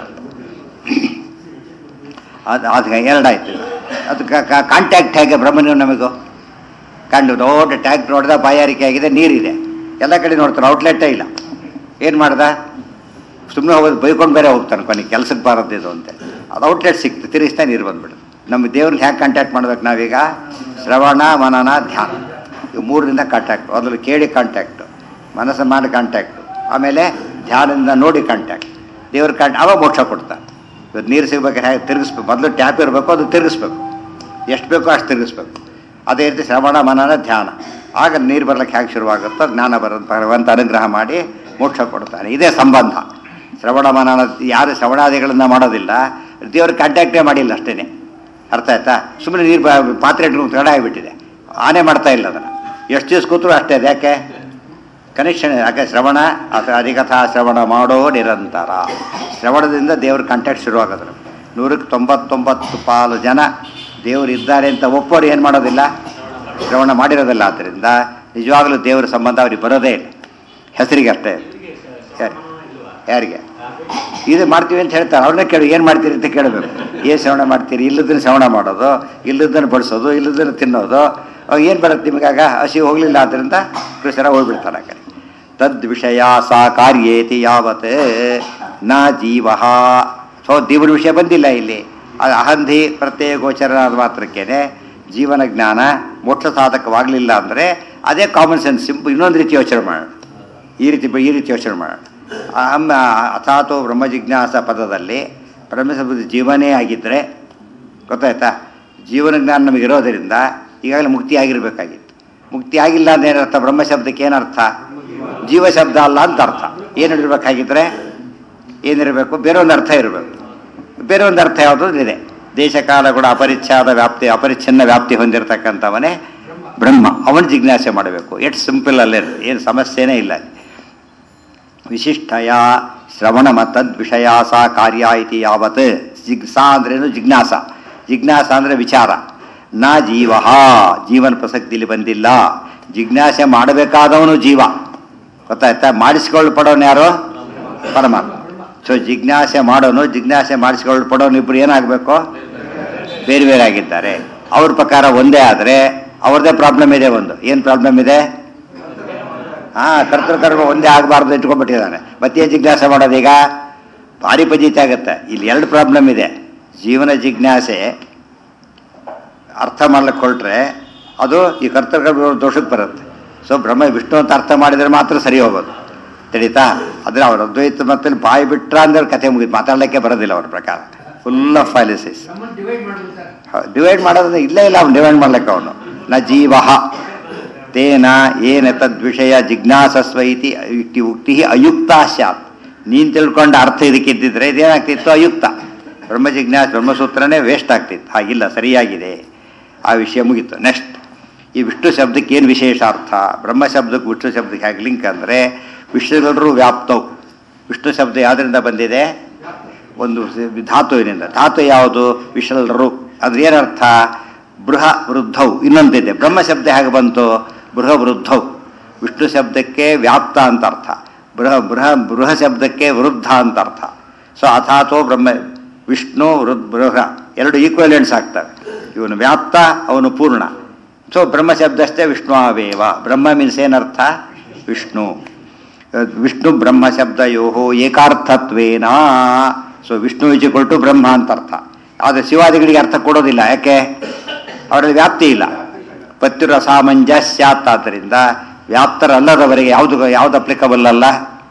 S1: ಅದು ಅದು ಎರಡಾಯ್ತು ಅದು ಕಾಂಟ್ಯಾಕ್ಟ್ ಹೇಗೆ ಬ್ರಹ್ಮನು ನಮಗೂ ಕಂಡು ದೊಡ್ಡ ಟ್ಯಾಂಕ್ ನೋಡಿದ ಬಾಯಾರಿಕೆ ಆಗಿದೆ ನೀರಿದೆ ಎಲ್ಲ ಕಡೆ ನೋಡ್ತಾರೆ ಔಟ್ಲೆಟ್ಟೇ ಇಲ್ಲ ಏನು ಮಾಡ್ದ ಸುಮ್ಮನೆ ಹೋಗೋದು ಬೈಕೊಂಡು ಬೇರೆ ಹೋಗ್ತಾನೆ ಕೊನೆಗೆ ಕೆಲಸಕ್ಕೆ ಬಾರದಿದು ಅಂತ ಅದು ಔಟ್ಲೆಟ್ ಸಿಕ್ತು ತಿರುಗಿಸ್ತಾ ನೀರು ಬಂದ್ಬಿಡು ನಮ್ಮ ದೇವ್ರನ್ನ ಹ್ಯಾಗೆ ಕಾಂಟ್ಯಾಕ್ಟ್ ಮಾಡ್ಬೇಕು ನಾವೀಗ ಶ್ರವಣ ಮನನ ಧ್ಯಾನ ಇವು ಮೂರರಿಂದ ಕಾಂಟ್ಯಾಕ್ಟ್ ಮೊದಲು ಕೇಳಿ ಕಾಂಟ್ಯಾಕ್ಟು ಮನಸ್ಸು ಮಾಡಿ ಕಾಂಟ್ಯಾಕ್ಟು ಆಮೇಲೆ ಧ್ಯಾನದಿಂದ ನೋಡಿ ಕಾಂಟ್ಯಾಕ್ಟ್ ದೇವ್ರ ಕಾಂಟ್ ಅವ ಮೋಕ್ಷ ಕೊಡ್ತಾನೆ ಇವತ್ತು ನೀರು ಸಿಗ್ಬೇಕಾದ್ರೆ ಹೇಗೆ ತಿರುಗಿಸ್ಬೇಕು ಮೊದಲು ಟ್ಯಾಪ್ ಇರಬೇಕು ಅದು ತಿರುಗಿಸ್ಬೇಕು ಎಷ್ಟು ಬೇಕೋ ಅಷ್ಟು ತಿರುಗಿಸ್ಬೇಕು ಅದೇ ರೀತಿ ಶ್ರವಣ ಮನನ ಧ್ಯಾನ ಆಗ ನೀರು ಬರ್ಲಿಕ್ಕೆ ಹೇಗೆ ಶುರುವಾಗುತ್ತೋ ಜ್ಞಾನ ಬರೋದು ಭಗವಂತ ಅನುಗ್ರಹ ಮಾಡಿ ಮೋಕ್ಷ ಕೊಡ್ತಾನೆ ಇದೇ ಸಂಬಂಧ ಶ್ರವಣ ಮನನ ಯಾರು ಶ್ರವಣಾದಿಗಳನ್ನು ಮಾಡೋದಿಲ್ಲ ದೇವ್ರ ಕಾಂಟ್ಯಾಕ್ಟೇ ಮಾಡಿಲ್ಲ ಅಷ್ಟೇ ಅರ್ಥ ಆಯ್ತಾ ಸುಮ್ಮನೆ ನೀರು ಬ- ಪಾತ್ರೆ ಇಟ್ಕೊಂಡು ತಡ ಆಗಿಬಿಟ್ಟಿದೆ ಆನೆ ಮಾಡ್ತಾ ಇಲ್ಲ ಅದನ್ನು ಎಷ್ಟು ದಿವಸ ಕೂತರು ಅಷ್ಟೇ ಅದು ಯಾಕೆ ಕನೆಕ್ಷನ್ ಯಾಕೆ ಶ್ರವಣ ಅಥವಾ ಅಧಿಕಥಾ ಶ್ರವಣ ಮಾಡೋ ನಿರಂತರ ಶ್ರವಣದಿಂದ ದೇವ್ರ ಕಾಂಟ್ಯಾಕ್ಟ್ ಶುರುವಾಗೋದು ನೂರಕ್ಕೆ ತೊಂಬತ್ತೊಂಬತ್ತು ಪಾಲು ಜನ ದೇವರು ಇದ್ದಾರೆ ಅಂತ ಒಪ್ಪೋರು ಏನು ಮಾಡೋದಿಲ್ಲ ಶ್ರವಣ ಮಾಡಿರೋದಿಲ್ಲ ಆದ್ದರಿಂದ ನಿಜವಾಗಲೂ ದೇವರ ಸಂಬಂಧ ಅವ್ರಿಗೆ ಬರೋದೇ ಇಲ್ಲ ಹೆಸರಿಗೆ ಅಷ್ಟೇ ಯಾರು ಯಾರಿಗೆ ಇದು ಮಾಡ್ತೀವಿ ಅಂತ ಹೇಳ್ತಾರೆ ಅವ್ರನ್ನೇ ಕೇಳಿ ಏನು ಮಾಡ್ತೀರಿ ಅಂತ ಕೇಳಬೇಕು ಏನು ಶ್ರವಣ ಮಾಡ್ತೀರಿ ಇಲ್ಲದನ್ನು ಶ್ರವಣ ಮಾಡೋದು ಇಲ್ಲದನ್ನು ಬಡಿಸೋದು ಇಲ್ಲದನ್ನು ತಿನ್ನೋದು ಏನು ಬರುತ್ತೆ ನಿಮಗಾಗ ಹಸಿ ಹೋಗಲಿಲ್ಲ ಆದ್ದರಿಂದ ಕೃಷ್ಣರ ಹೋಗ್ಬಿಡ್ತಾರೆ ಆ ಕಡೆ ತದ್ ವಿಷಯ ಸಾ ಕಾರ್ಯೇತಿ ಯಾವತ್ ನ ಜೀವ ಸೊ ದೇವರ ವಿಷಯ ಬಂದಿಲ್ಲ ಇಲ್ಲಿ ಅದು ಅಹಂಧಿ ಪ್ರತ್ಯಯ ಗೋಚರನಾದ ಮಾತ್ರಕ್ಕೇನೆ ಜೀವನ ಜ್ಞಾನ ಮೋಕ್ಷ ಸಾಧಕವಾಗಲಿಲ್ಲ ಅಂದರೆ ಅದೇ ಕಾಮನ್ ಸೆನ್ಸ್ ಸಿಂಪಲ್ ಇನ್ನೊಂದು ರೀತಿ ಯೋಚನೆ ಮಾಡೋಣ ಈ ರೀತಿ ಈ ರೀತಿ ಯೋಚನೆ ಮಾಡೋಣ ಅಹಂ ಅಥಾತೋ ಬ್ರಹ್ಮ ಜಿಜ್ಞಾಸ ಪದದಲ್ಲಿ ಬ್ರಹ್ಮಶಬ್ದ ಜೀವನೇ ಆಗಿದ್ದರೆ ಗೊತ್ತಾಯ್ತಾ ಜೀವನ ಜ್ಞಾನ ನಮಗೆ ಇರೋದರಿಂದ ಈಗಾಗಲೇ ಮುಕ್ತಿ ಆಗಿರಬೇಕಾಗಿತ್ತು ಮುಕ್ತಿ ಆಗಿಲ್ಲ ಅಂದ್ರೆ ಏನರ್ಥ ಬ್ರಹ್ಮ ಶಬ್ದಕ್ಕೆ ಏನರ್ಥ ಜೀವ ಶಬ್ದ ಅಲ್ಲ ಅಂತ ಅರ್ಥ ಏನು ಇರಬೇಕಾಗಿದ್ರೆ ಏನಿರಬೇಕು ಬೇರೆ ಒಂದು ಅರ್ಥ ಇರಬೇಕು ಬೇರೆ ಒಂದು ಅರ್ಥ ಯಾವುದು ಇದೆ ದೇಶಕಾಲ ಕೂಡ ಅಪರಿಚ್ಛಾದ ವ್ಯಾಪ್ತಿ ಅಪರಿಚ್ಛಿನ್ನ ವ್ಯಾಪ್ತಿ ಹೊಂದಿರತಕ್ಕಂಥವನೇ ಬ್ರಹ್ಮ ಅವನು ಜಿಜ್ಞಾಸೆ ಮಾಡಬೇಕು ಎಷ್ಟು ಸಿಂಪಲ್ ಅಲ್ಲೇ ಏನು ಸಮಸ್ಯೆನೇ ಇಲ್ಲ ಅಲ್ಲಿ. ವಿಶಿಷ್ಟಯ ಶ್ರವಣ ತದ್ ವಿಷಯ ಸಾ ಕಾರ್ಯ ಇತಿ ಯಾವತ್ ಜಿಗ್ಸಾ ಅಂದ್ರೇನು ಜಿಜ್ಞಾಸ ಜಿಜ್ಞಾಸ ಅಂದರೆ ವಿಚಾರ ನ ಜೀವ ಜೀವನ ಪ್ರಸಕ್ತಿಲಿ ಬಂದಿಲ್ಲ ಜಿಜ್ಞಾಸೆ ಮಾಡಬೇಕಾದವನು ಜೀವ ಗೊತ್ತಾಯ್ತಾ ಮಾಡಿಸ್ಕೊಳ್ಪಡೋನು ಯಾರು ಪರಮಾತ್ಮ ಸೊ ಜಿಜ್ಞಾಸೆ ಮಾಡೋನು ಜಿಜ್ಞಾಸೆ ಮಾಡಿಸ್ಕೊಳ್ಪಡೋನು ಇಬ್ರು ಏನಾಗಬೇಕು ಬೇರೆ ಬೇರೆ ಆಗಿದ್ದಾರೆ ಅವ್ರ ಪ್ರಕಾರ ಒಂದೇ ಆದರೆ ಅವ್ರದ್ದೇ ಪ್ರಾಬ್ಲಮ್ ಇದೆ ಒಂದು ಏನು ಪ್ರಾಬ್ಲಮ್ ಇದೆ ಹಾ ಕರ್ತೃಕರ್ಮ ಒಂದೇ ಆಗಬಾರ್ದು ಇಟ್ಕೊಂಡ್ಬಿಟ್ಟಿದ್ದಾನೆ ಮತ್ತೆ ಜಿಜ್ಞಾಸೆ ಮಾಡೋದೀಗ ಭಾರಿ ಪಜಿತಿ ಆಗುತ್ತೆ ಇಲ್ಲಿ ಎರಡು ಪ್ರಾಬ್ಲಮ್ ಇದೆ ಜೀವನ ಜಿಜ್ಞಾಸೆ ಅರ್ಥ ಮಾಡ್ಲಿಕ್ಕೆ ಹೊರಟ್ರೆ ಅದು ಈ ಕರ್ತೃಕರ್ಮ ದೋಷಕ್ಕೆ ಬರುತ್ತೆ ಸೊ ಬ್ರಹ್ಮ ವಿಷ್ಣು ಅಂತ ಅರ್ಥ ಮಾಡಿದರೆ ಮಾತ್ರ ಸರಿ ಹೋಗೋದು ತಿಳಿತಾ ಆದರೆ ಅವ್ರ ಅದ್ವೈತ ಮತ್ತೆ ಬಾಯಿ ಬಿಟ್ರ ಅಂದ್ರೆ ಕತೆ ಮುಗಿದು ಮಾತಾಡಲಿಕ್ಕೆ ಬರೋದಿಲ್ಲ ಅವ್ರ ಪ್ರಕಾರ ಫುಲ್ ಆಫ್ ಫೈಲಿಸಿಸ್
S2: ನಮ್ಮನ್ನು ಡಿವೈಡ್ ಮಾಡ್ಬಿಡ್ತಾರೆ
S1: ಡಿವೈಡ್ ಮಾಡೋದ್ರೆ ಇಲ್ಲೇ ಇಲ್ಲ ಅವ್ನು ಡಿವೈಡ್ ಮಾಡ್ಲಿಕ್ಕೆ ಅವನು ನ ಜೀವ ತೇನ ಏನ ತದ್ವಿಷಯ ಜಿಜ್ಞಾಸಸ್ವ ಇತಿ ಯುಕ್ತಿ ಉಕ್ತಿ ಅಯುಕ್ತ ಸ್ಯಾತ್ ನೀನು ತಿಳ್ಕೊಂಡ ಅರ್ಥ ಇದಕ್ಕಿದ್ದಿದ್ರೆ ಇದೇನಾಗ್ತಿತ್ತು ಅಯುಕ್ತ ಬ್ರಹ್ಮ ಜಿಜ್ಞಾಸ ಬ್ರಹ್ಮಸೂತ್ರನೇ ವೇಸ್ಟ್ ಆಗ್ತಿತ್ತು ಹಾಗಿಲ್ಲ ಸರಿಯಾಗಿದೆ ಆ ವಿಷಯ ಮುಗೀತು ನೆಕ್ಸ್ಟ್ ಈ ವಿಷ್ಣು ಶಬ್ದಕ್ಕೆ ಏನು ವಿಶೇಷ ಅರ್ಥ ಬ್ರಹ್ಮ ಶಬ್ದಕ್ಕೆ ವಿಷ್ಣು ಶಬ್ದಕ್ಕೆ ಹೇಗೆ ಲಿಂಕ್ ಅಂದರೆ ವಿಷ್ಣುಗಳರು ವ್ಯಾಪ್ತವು ವಿಷ್ಣು ಶಬ್ದ ಯಾವುದರಿಂದ ಬಂದಿದೆ ಒಂದು ಧಾತುವಿನಿಂದ ಧಾತು ಯಾವುದು ವಿಶಲರು ಅದ್ರ ಏನರ್ಥ ಬೃಹ ವೃದ್ಧೌ ಇನ್ನೊಂದಿದೆ ಬ್ರಹ್ಮ ಶಬ್ದ ಹೇಗೆ ಬಂತು ಬೃಹ ವೃದ್ಧೌ ವಿಷ್ಣು ಶಬ್ದಕ್ಕೆ ವ್ಯಾಪ್ತ ಅಂತ ಅರ್ಥ ಬೃಹ ಬೃಹ ಬೃಹ ಶಬ್ದಕ್ಕೆ ವೃದ್ಧ ಅಂತ ಅರ್ಥ ಸೊ ಅಥಾತೋ ಬ್ರಹ್ಮ ವಿಷ್ಣು ವೃದ್ ಬೃಹ ಎರಡು ಈಕ್ವಲೆಂಟ್ಸ್ ಆಗ್ತವೆ ಇವನು ವ್ಯಾಪ್ತ ಅವನು ಪೂರ್ಣ ಸೊ ಬ್ರಹ್ಮ ಶಬ್ದಷ್ಟೇ ವಿಷ್ಣು ಅವೇವ ಬ್ರಹ್ಮ ಮೀನ್ಸ್ ಏನರ್ಥ ವಿಷ್ಣು ವಿಷ್ಣು ಬ್ರಹ್ಮ ಶಬ್ದಯೋ ಏಕಾರ್ಥತ್ವೇನ so Vishnu equal to Brahma ಅಂತ ಅರ್ಥ ಆದರೆ ಶಿವಾದಿಗಳಿಗೆ ಅರ್ಥ ಕೊಡೋದಿಲ್ಲ ಯಾಕೆ ಅವರಲ್ಲಿ ವ್ಯಾಪ್ತಿ ಇಲ್ಲ ಪತ್ತಿರ ಸಾಮಂಜಸ್ಯಾತ್ ಆದ್ದರಿಂದ ವ್ಯಾಪ್ತರಲ್ಲದವರಿಗೆ ಯಾವುದು ಯಾವುದು ಅಪ್ಲಿಕಬಲ್ ಅಲ್ಲ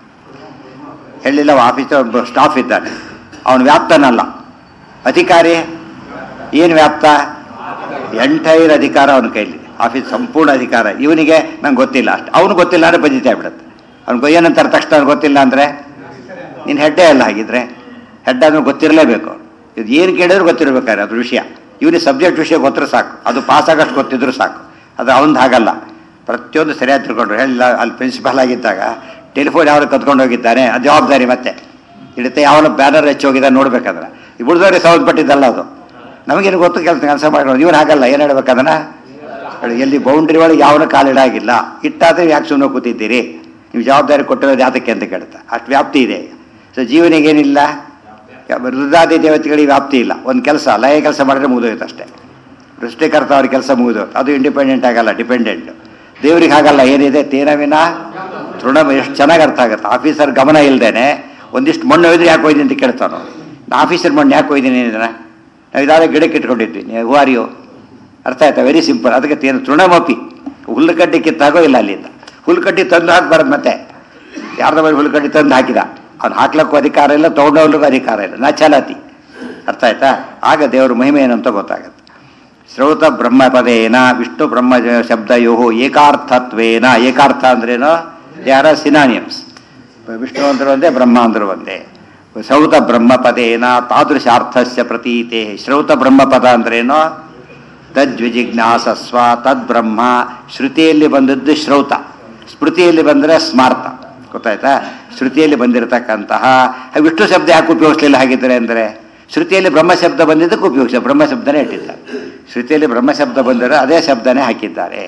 S1: ಹೇಳಿಲ್ಲ ಆಫೀಸ್ ಸ್ಟಾಫ್ ಇದ್ದಾನೆ ಅವನು ವ್ಯಾಪ್ತನಲ್ಲ ಅಧಿಕಾರಿ ಏನು ವ್ಯಾಪ್ತ ಎಂಟೈರ್ ಅಧಿಕಾರ ಅವನ ಕೈಲಿ ಆಫೀಸ್ ಸಂಪೂರ್ಣ ಅಧಿಕಾರ ಇವನಿಗೆ ನಂಗೆ ಗೊತ್ತಿಲ್ಲ ಅಷ್ಟು ಅವನು ಗೊತ್ತಿಲ್ಲ ಅಂದರೆ ಬಜಿತಾ ಬಿಡುತ್ತೆ ಅವ್ನಿಗೆ ಏನಂತಾರೆ ತಕ್ಷಣ ಅವ್ನಿಗೆ ಗೊತ್ತಿಲ್ಲ ಅಂದರೆ ನೀನು ಹೆಡ್ಡೇ ಅಲ್ಲ ಹಾಗಿದ್ರೆ ಹೆಡ್ ಅಂದ್ರೆ ಗೊತ್ತಿರಲೇಬೇಕು ಇದು ಏನು ಕೇಳಿದ್ರು ಗೊತ್ತಿರ್ಬೇಕಾದ್ರೆ ಅದ್ರ ವಿಷಯ ಇವನಿಗೆ ಸಬ್ಜೆಕ್ಟ್ ವಿಷಯ ಗೊತ್ತಿರೋ ಸಾಕು ಅದು ಪಾಸ್ ಆಗೋಷ್ಟು ಗೊತ್ತಿದ್ರು ಸಾಕು ಅದು ಅವನದು ಹಾಗಲ್ಲ ಪ್ರತಿಯೊಂದು ಸರಿಯಾಗಿ ತಿಳ್ಕೊಂಡ್ರು ಹೇಳಿಲ್ಲ ಅಲ್ಲಿ ಪ್ರಿನ್ಸಿಪಾಲ್ ಆಗಿದ್ದಾಗ ಟೆಲಿಫೋನ್ ಯಾವಾಗ ಕತ್ಕೊಂಡು ಹೋಗಿದ್ದಾನೆ ಅದು ಜವಾಬ್ದಾರಿ ಮತ್ತೆ ಇಡುತ್ತೆ ಯಾವನ ಬ್ಯಾನರ್ ಹೆಚ್ಚು ಹೋಗಿದ್ದಾನೆ ನೋಡ್ಬೇಕಾದ್ರೆ ಈ ಉಳಿದವ್ರಿಗೆ ಸಂಬಂಧಪಟ್ಟಿದ್ದಲ್ಲ ಅದು ನಮಗೇನು ಗೊತ್ತು ಕೆಲಸ ಕೆಲಸ ಮಾಡೋದು ಇವನು ಹಾಗಲ್ಲ ಏನು ಹೇಳ್ಬೇಕದನ್ನ ಹೇಳಿ, ಎಲ್ಲಿ ಬೌಂಡ್ರಿ ಒಳಗೆ ಯಾವನ ಕಾಲಿಡಾಗಿಲ್ಲ ಇಟ್ಟಾದ್ರೆ ಯಾಕೆ ಸುಮ್ಮನೆ ಕೂತಿದ್ದೀರಿ ನೀವು ಜವಾಬ್ದಾರಿ ಕೊಟ್ಟಿರೋದು ಯಾತಕ್ಕೆ ಅಂತ ಕೇಳ್ತಾ ಅಷ್ಟು ವ್ಯಾಪ್ತಿ ಇದೆ ಈಗ ಸೊ ಜೀವನಿಗೇನಿಲ್ಲ ವೃದ್ಧಾದಿ ದೇವತೆಗಳಿಗೆ ವ್ಯಾಪ್ತಿ ಇಲ್ಲ ಒಂದು ಕೆಲಸ ಲಯ ಕೆಲಸ ಮಾಡಿದ್ರೆ ಮುಗಿದೋಯ್ತು ಅಷ್ಟೇ ಸೃಷ್ಟಿಕರ್ತ ಅವ್ರ ಕೆಲಸ ಮುಗಿದೋಯ್ತು ಅದು ಇಂಡಿಪೆಂಡೆಂಟ್ ಆಗಲ್ಲ ಡಿಪೆಂಡೆಂಟ್ ದೇವ್ರಿಗೆ ಹಾಗಲ್ಲ ಏನಿದೆ ತೇನವಿನ ತೃಣ ಎಷ್ಟು ಚೆನ್ನಾಗಿ ಅರ್ಥ ಆಗುತ್ತೆ ಆಫೀಸರ್ ಗಮನ ಇಲ್ದೇನೆ ಒಂದಿಷ್ಟು ಮಣ್ಣು ಒಯ್ದ್ರೆ ಯಾಕೆ ಒಯ್ದು ಅಂತ ಕೇಳ್ತಾನೋ ಆಫೀಸರ್ ಮಣ್ಣು ಯಾಕೆ ಒಯ್ದೀನಿ ಅಂದ್ರೆ ನಾವು ಇದಾದ ಗಿಡಕ್ಕೆ ಇಟ್ಕೊಂಡಿದ್ವಿ ಹೂ ಆರ್ ಯು ಅರ್ಥ ಆಯ್ತಾ ವೆರಿ ಸಿಂಪಲ್ ಅದಕ್ಕೆ ತೇನು ತೃಣಮಪಿ ಹುಲ್ಲುಕಡ್ಡಿ ಕಿತ್ತಾಗೋ ಇಲ್ಲ ಅಲ್ಲಿಂದ ಹುಲ್ಲುಕಡ್ಡಿ ತಂದು ಹಾಕ್ಬಾರ್ದು ಮತ್ತೆ ಯಾರ್ದ ಮೇಲೆ ಹುಲ್ಲುಕಡ್ಡಿ ತಂದು ಹಾಕಿದ ಅವ್ನು ಹಾಕ್ಲಕ್ಕೂ ಅಧಿಕಾರ ಇಲ್ಲ ತೊಗೊಂಡವ್ರಿಗೂ ಅಧಿಕಾರ ಇಲ್ಲ ನಾ ಚಾಲಾತಿ ಅರ್ಥ ಆಯ್ತಾ ಆಗ ದೇವ್ರ ಮಹಿಮೆ ಏನು ಅಂತ ಗೊತ್ತಾಗುತ್ತೆ ಶ್ರೌತ ಬ್ರಹ್ಮ ಪದೇನ ವಿಷ್ಣು ಬ್ರಹ್ಮ ಶಬ್ದಯೋ ಏಕಾರ್ಥತ್ವೇನ ಏಕಾರ್ಥ ಅಂದ್ರೇನು ಯಾರ ಸಿನಾನಿಯಮ್ಸ್ ವಿಷ್ಣು ಅಂದ್ರೆ ಒಂದೇ ಬ್ರಹ್ಮ ಅಂದ್ರೆ ಒಂದೇ ಶ್ರೌತ ಬ್ರಹ್ಮಪದೇನ ತಾದೃಶಾರ್ಥಸ್ಯ ಪ್ರತೀತೆ ಶ್ರೌತ ಬ್ರಹ್ಮಪದ ಅಂದ್ರೇನು ತದ್ವಿಜಿಜ್ಞಾಸಸ್ವ ತದ್ಬ್ರಹ್ಮ ಶ್ರುತಿಯಲ್ಲಿ ಬಂದದ್ದು ಶ್ರೌತ ಸ್ಮೃತಿಯಲ್ಲಿ ಬಂದರೆ ಸ್ಮಾರ್ತ ಗೊತ್ತಾಯ್ತಾ ಶ್ರುತಿಯಲ್ಲಿ ಬಂದಿರತಕ್ಕಂತಹ ವಿಷ್ಣು ಶಬ್ದ ಯಾಕೆ ಉಪಯೋಗಿಸ್ಲಿಲ್ಲ ಹಾಗಿದ್ರೆ ಅಂದರೆ ಶ್ರುತಿಯಲ್ಲಿ ಬ್ರಹ್ಮ ಶಬ್ದ ಬಂದಿದ್ದಕ್ಕೆ ಉಪಯೋಗಿಸ ಬ್ರಹ್ಮ ಶಬ್ದನೇ ಇಟ್ಟಿದ್ದಾರೆ ಶ್ರುತಿಯಲ್ಲಿ ಬ್ರಹ್ಮ ಶಬ್ದ ಬಂದರೆ ಅದೇ ಶಬ್ದನೇ ಹಾಕಿದ್ದಾರೆ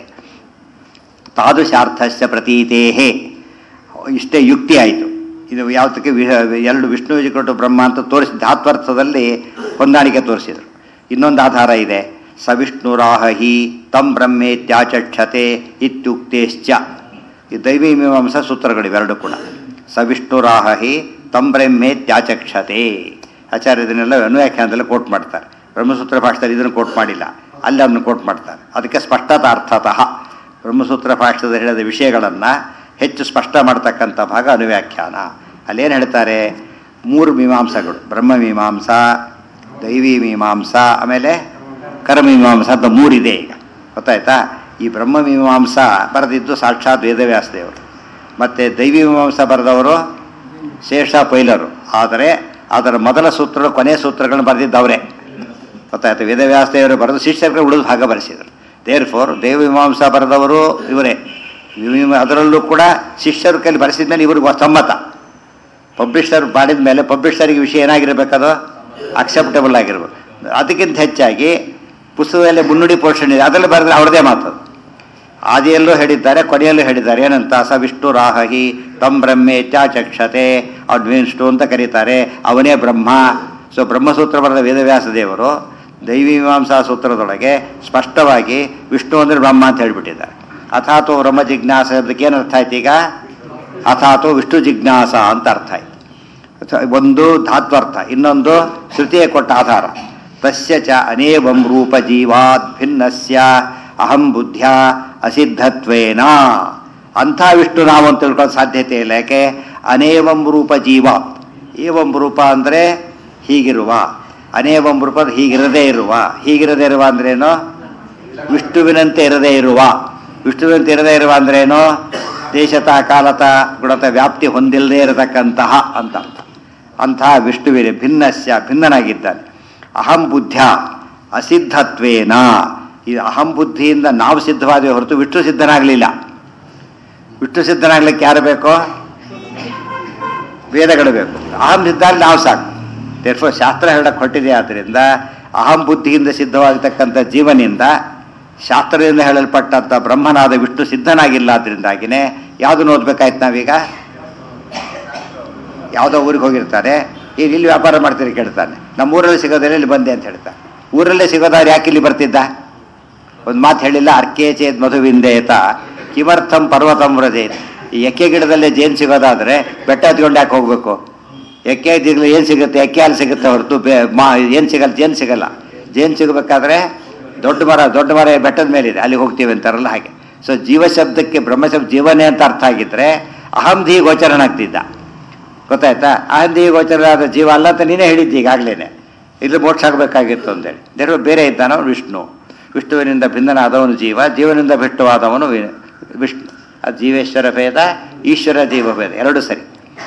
S1: ತಾದೃಶಾರ್ಥಸ್ಯ ಪ್ರತೀತೇಹೇ ಇಷ್ಟೇ ಯುಕ್ತಿ ಆಯಿತು ಇದು ಯಾವತ್ತಕ್ಕೆ ಎರಡು ವಿಷ್ಣು ವಿಜಿಕೊಟ್ಟು ಬ್ರಹ್ಮ ಅಂತ ತೋರಿಸಿ ಧಾತ್ವರ್ಥದಲ್ಲಿ ಹೊಂದಾಣಿಕೆ ತೋರಿಸಿದರು ಇನ್ನೊಂದು ಆಧಾರ ಇದೆ ಸವಿಷ್ಣುರಾಹಿ ತಂ ಬ್ರಹ್ಮೇತ್ಯಾಚಕ್ಷತೆ ಇತ್ಯುಕ್ತೇಶ್ಚ ಈ ದೈವಿ ಮೀಮಾಂಸಾ ಸೂತ್ರಗಳು ಇವೆರಡು ಕೂಡ ಸವಿಷ್ಣುರಾಹಿ ತಂ ಬ್ರಹ್ಮೇತ್ಯಾಚಕ್ಷತೆ ಆಚಾರ್ಯ ಇದನ್ನೆಲ್ಲ ಅನುವ್ಯಾಖ್ಯಾನದಲ್ಲಿ ಕೋಟ್ ಮಾಡ್ತಾರೆ ಬ್ರಹ್ಮಸೂತ್ರ ಭಾಷೆಯಲ್ಲಿ ಇದನ್ನು ಕೋಟ್ ಮಾಡಿಲ್ಲ ಅಲ್ಲಿ ಅದನ್ನು ಕೋಟ್ ಮಾಡ್ತಾರೆ ಅದಕ್ಕೆ ಸ್ಪಷ್ಟತ ಅರ್ಥತಃ ಬ್ರಹ್ಮಸೂತ್ರ ಭಾಷೆದಲ್ಲಿ ಹೇಳಿದ ವಿಷಯಗಳನ್ನು ಹೆಚ್ಚು ಸ್ಪಷ್ಟ ಮಾಡ್ತಕ್ಕಂಥ ಭಾಗ ಅನುವ್ಯಾಖ್ಯಾನ ಅಲ್ಲೇನು ಹೇಳ್ತಾರೆ ಮೂರು ಮೀಮಾಂಸಗಳು ಬ್ರಹ್ಮ ಮೀಮಾಂಸಾ ದೈವಿ ಮೀಮಾಂಸಾ ಆಮೇಲೆ ಕರ್ಮಮೀಮಾಂಸ ಅಂತ ಮೂರಿದೆ ಈಗ ಗೊತ್ತಾಯ್ತಾ ಈ ಬ್ರಹ್ಮ ಮೀಮಾಂಸಾ ಬರೆದಿದ್ದು ಸಾಕ್ಷಾತ್ ವೇದವ್ಯಾಸದೇವರು ಮತ್ತು ದೈವಿ ಮೀಮಾಂಸ ಬರೆದವರು ಶೇಷ ಪೈಲರು ಆದರೆ ಅದರ ಮೊದಲ ಸೂತ್ರ ಕೊನೆಯ ಸೂತ್ರಗಳನ್ನು ಬರೆದಿದ್ದು ಅವರೇ ಗೊತ್ತಾಯ್ತು ವೇದವ್ಯಾಸದೇವರು ಬರೆದು ಶಿಷ್ಯರುಗಳು ಉಳಿದು ಭಾಗ ಬರೆಸಿದರು ದೇರ್ ಫೋರ್ ದೇವ ಮೀಮಾಂಸ ಬರೆದವರು ಇವರೇ ವಿಮಿ- ಅದರಲ್ಲೂ ಕೂಡ ಶಿಷ್ಯರ ಕೈಲಿ ಬರೆಸಿದ ಮೇಲೆ ಇವ್ರಿಗೆ ಸಮ್ಮತ ಪಬ್ಲಿಷರ್ ಮಾಡಿದ ಮೇಲೆ ಪಬ್ಲಿಷರಿಗೆ ವಿಷಯ ಏನಾಗಿರಬೇಕದು ಅಕ್ಸೆಪ್ಟಬಲ್ ಆಗಿರ್ಬೇಕು ಅದಕ್ಕಿಂತ ಹೆಚ್ಚಾಗಿ ಪುಸ್ತಕದಲ್ಲಿ ಮುನ್ನುಡಿ ಪೋರ್ಷನ್ ಇದೆ ಅದರಲ್ಲಿ ಬರೆದ್ರೆ ಅವ್ರದೇ ಮಾತು ಆದಿಯಲ್ಲೂ ಹೇಳಿದ್ದಾರೆ ಕೊನೆಯಲ್ಲೂ ಹೇಳಿದ್ದಾರೆ ಏನಂತ ಸ ವಿಷ್ಣು ರಾಹಿ ತಂ ಬ್ರಹ್ಮೇ ಚಕ್ಷತೆ ಅವ್ನು ವಿಷ್ಣು ಅಂತ ಕರೀತಾರೆ ಅವನೇ ಬ್ರಹ್ಮ ಸೊ ಬ್ರಹ್ಮಸೂತ್ರ ಬರೆದ ವೇದವ್ಯಾಸ ದೇವರು ದೈವಿ ಮೀಮಾಂಸಾ ಸೂತ್ರದೊಳಗೆ ಸ್ಪಷ್ಟವಾಗಿ ವಿಷ್ಣು ಅಂದರೆ ಬ್ರಹ್ಮ ಅಂತ ಹೇಳಿಬಿಟ್ಟಿದ್ದಾರೆ ಅಥಾತು ಬ್ರಹ್ಮ ಜಿಜ್ಞಾಸ ಅದಕ್ಕೆ ಏನು ಅರ್ಥ ಆಯ್ತು ಈಗ ಅಥಾತು ವಿಷ್ಣು ಜಿಜ್ಞಾಸ ಅಂತ ಅರ್ಥ ಆಯ್ತು ಅಥವಾ ಒಂದು ಧಾತ್ವರ್ಥ ಇನ್ನೊಂದು ಶ್ರುತಿಯೇ ಕೊಟ್ಟ ಆಧಾರ ತಸ್ಯ ಚ ಅನೇವಂ ರೂಪ ಜೀವಾತ್ ಭಿನ್ನಸ್ಯ ಅಹಂ ಬುದ್ಧ್ಯ ಅಸಿದ್ಧತ್ವೇನ ಅಂಥ ವಿಷ್ಣು ನಾವು ಅಂತ ತಿಳ್ಕೊಳ್ಳೋ ಸಾಧ್ಯತೆ ಇಲ್ಲ ಯಾಕೆ ಅನೇವಂ ರೂಪ ಜೀವಾತ್ ಏವಂ ರೂಪ ಅಂದರೆ ಹೀಗಿರುವ ಅನೇವಂ ರೂಪ ಅಂದ್ರೆ ಹೀಗಿರದೇ ಇರುವ ಹೀಗಿರದೇ ಇರುವ ಅಂದ್ರೇನು ವಿಷ್ಣುವಿನಂತೆ ಇರದೇ ಇರುವ ವಿಷ್ಣುವಿನಂತೆ ಇರದೇ ಇರುವ ಅಂದ್ರೇನು ದೇಶತ ಕಾಲತ ಗುಣತ ವ್ಯಾಪ್ತಿ ಹೊಂದಿಲ್ಲದೆ ಇರತಕ್ಕಂತಹ ಅಂತ ಅರ್ಥ ಅಂತಹ ವಿಷ್ಣುವಿನ ಭಿನ್ನಸ್ಯ ಭಿನ್ನನಾಗಿದ್ದಾನೆ ಅಹಂ ಬುದ್ಧ ಅಸಿದ್ಧತ್ವೇನ ಈ ಅಹಂ ಬುದ್ಧಿಯಿಂದ ನಾವು ಸಿದ್ಧವಾದ ಹೊರತು ವಿಷ್ಣು ಸಿದ್ಧನಾಗಲಿಲ್ಲ ವಿಷ್ಣು ಸಿದ್ಧನಾಗ್ಲಿಕ್ಕೆ ಯಾರು ಬೇಕೋ ವೇದಗಳು ಬೇಕು ಅಹಂ ಸಿದ್ಧಾಗಿ ನಾವು ಸಾಕು ದೇರ್ಫೋ ಶಾಸ್ತ್ರ ಹೇಳಕ್ಕೆ ಹೊಟ್ಟಿದೆ ಆದ್ದರಿಂದ ಅಹಂ ಬುದ್ಧಿಯಿಂದ ಸಿದ್ಧವಾಗತಕ್ಕಂಥ ಜೀವನಿಂದ ಶಾಸ್ತ್ರದಿಂದ ಹೇಳಲ್ಪಟ್ಟಂಥ ಬ್ರಹ್ಮನಾದ ವಿಷ್ಣು ಸಿದ್ಧನಾಗಿಲ್ಲ ಅದರಿಂದಾಗಿನೇ ಯಾವುದನ್ನು ಓದ್ಬೇಕಾಯ್ತು ನಾವೀಗ ಯಾವುದೋ ಊರಿಗೆ ಹೋಗಿರ್ತಾರೆ ಈಗ ಇಲ್ಲಿ ವ್ಯಾಪಾರ ಮಾಡ್ತೀರಿ ಕೇಳ್ತಾನೆ ನಮ್ಮ ಊರಲ್ಲಿ ಸಿಗೋದ್ರೆ ಇಲ್ಲಿ ಬಂದೆ ಅಂತ ಹೇಳ್ತಾನೆ ಊರಲ್ಲೇ ಸಿಗೋದಾದ್ರೆ ಯಾಕೆ ಇಲ್ಲಿ ಬರ್ತಿದ್ದ ಒಂದು ಮಾತು ಹೇಳಿಲ್ಲ ಅರ್ಕೆ ಚೇತ್ ಮಧುವಿಂದೇತ ಕಿಮರ್ಥಂ ಪರ್ವತಂ ವ್ರಜೇತ್ ಈ ಎಕ್ಕೆ ಗಿಡದಲ್ಲೇ ಜೇನು ಸಿಗೋದಾದ್ರೆ ಬೆಟ್ಟ ಹತ್ಕೊಂಡು ಯಾಕೆ ಹೋಗ್ಬೇಕು ಎಕ್ಕೆ ಜಿಗ್ಲು ಏನು ಸಿಗುತ್ತೆ ಎಕ್ಕೆ ಹಾಲು ಸಿಗುತ್ತೆ ಹೊರತು ಬೇ ಮಾ ಏನು ಸಿಗಲ್ಲ ಜೇನು ಸಿಗಲ್ಲ ಜೇನು ಸಿಗಬೇಕಾದ್ರೆ ದೊಡ್ಡ ಮರ ದೊಡ್ಡ ಮರ ಬೆಟ್ಟದ ಮೇಲಿದೆ ಅಲ್ಲಿ ಹೋಗ್ತೀವಿ ಅಂತಾರಲ್ಲ ಹಾಗೆ ಸೊ ಜೀವಶಬ್ದಕ್ಕೆ ಬ್ರಹ್ಮಶಬ್ದ ಜೀವನೇ ಅಂತ ಅರ್ಥ ಆಗಿದ್ರೆ ಅಹಂ ಧೀ ಗೋಚರನಾಗ್ತಿದ್ದ ಗೊತ್ತಾಯ್ತಾ ಅಹಂ ಧೀ ಗೋಚರ ಆದ ಜೀವ ಅಲ್ಲ ಅಂತ ನೀನೇ ಹೇಳಿದ್ದಿ ಈಗಾಗಲೇ ಇಲ್ಲಿ ಮೋಕ್ಷ ಆಗಬೇಕಾಗಿತ್ತು ಅಂತೇಳಿ ದೇವರು ಬೇರೆ ಇದ್ದಾನವನು ವಿಷ್ಣು ವಿಷ್ಣುವಿನಿಂದ ಭಿನ್ನನಾದವನು ಜೀವ ಜೀವನಿಂದ ಬಿಟ್ಟುವಾದವನು ವಿ- ವಿಷ್ಣು ಅದು ಜೀವೇಶ್ವರ ಭೇದ ಈಶ್ವರ ಜೀವ ಭೇದ ಎರಡು ಸರಿ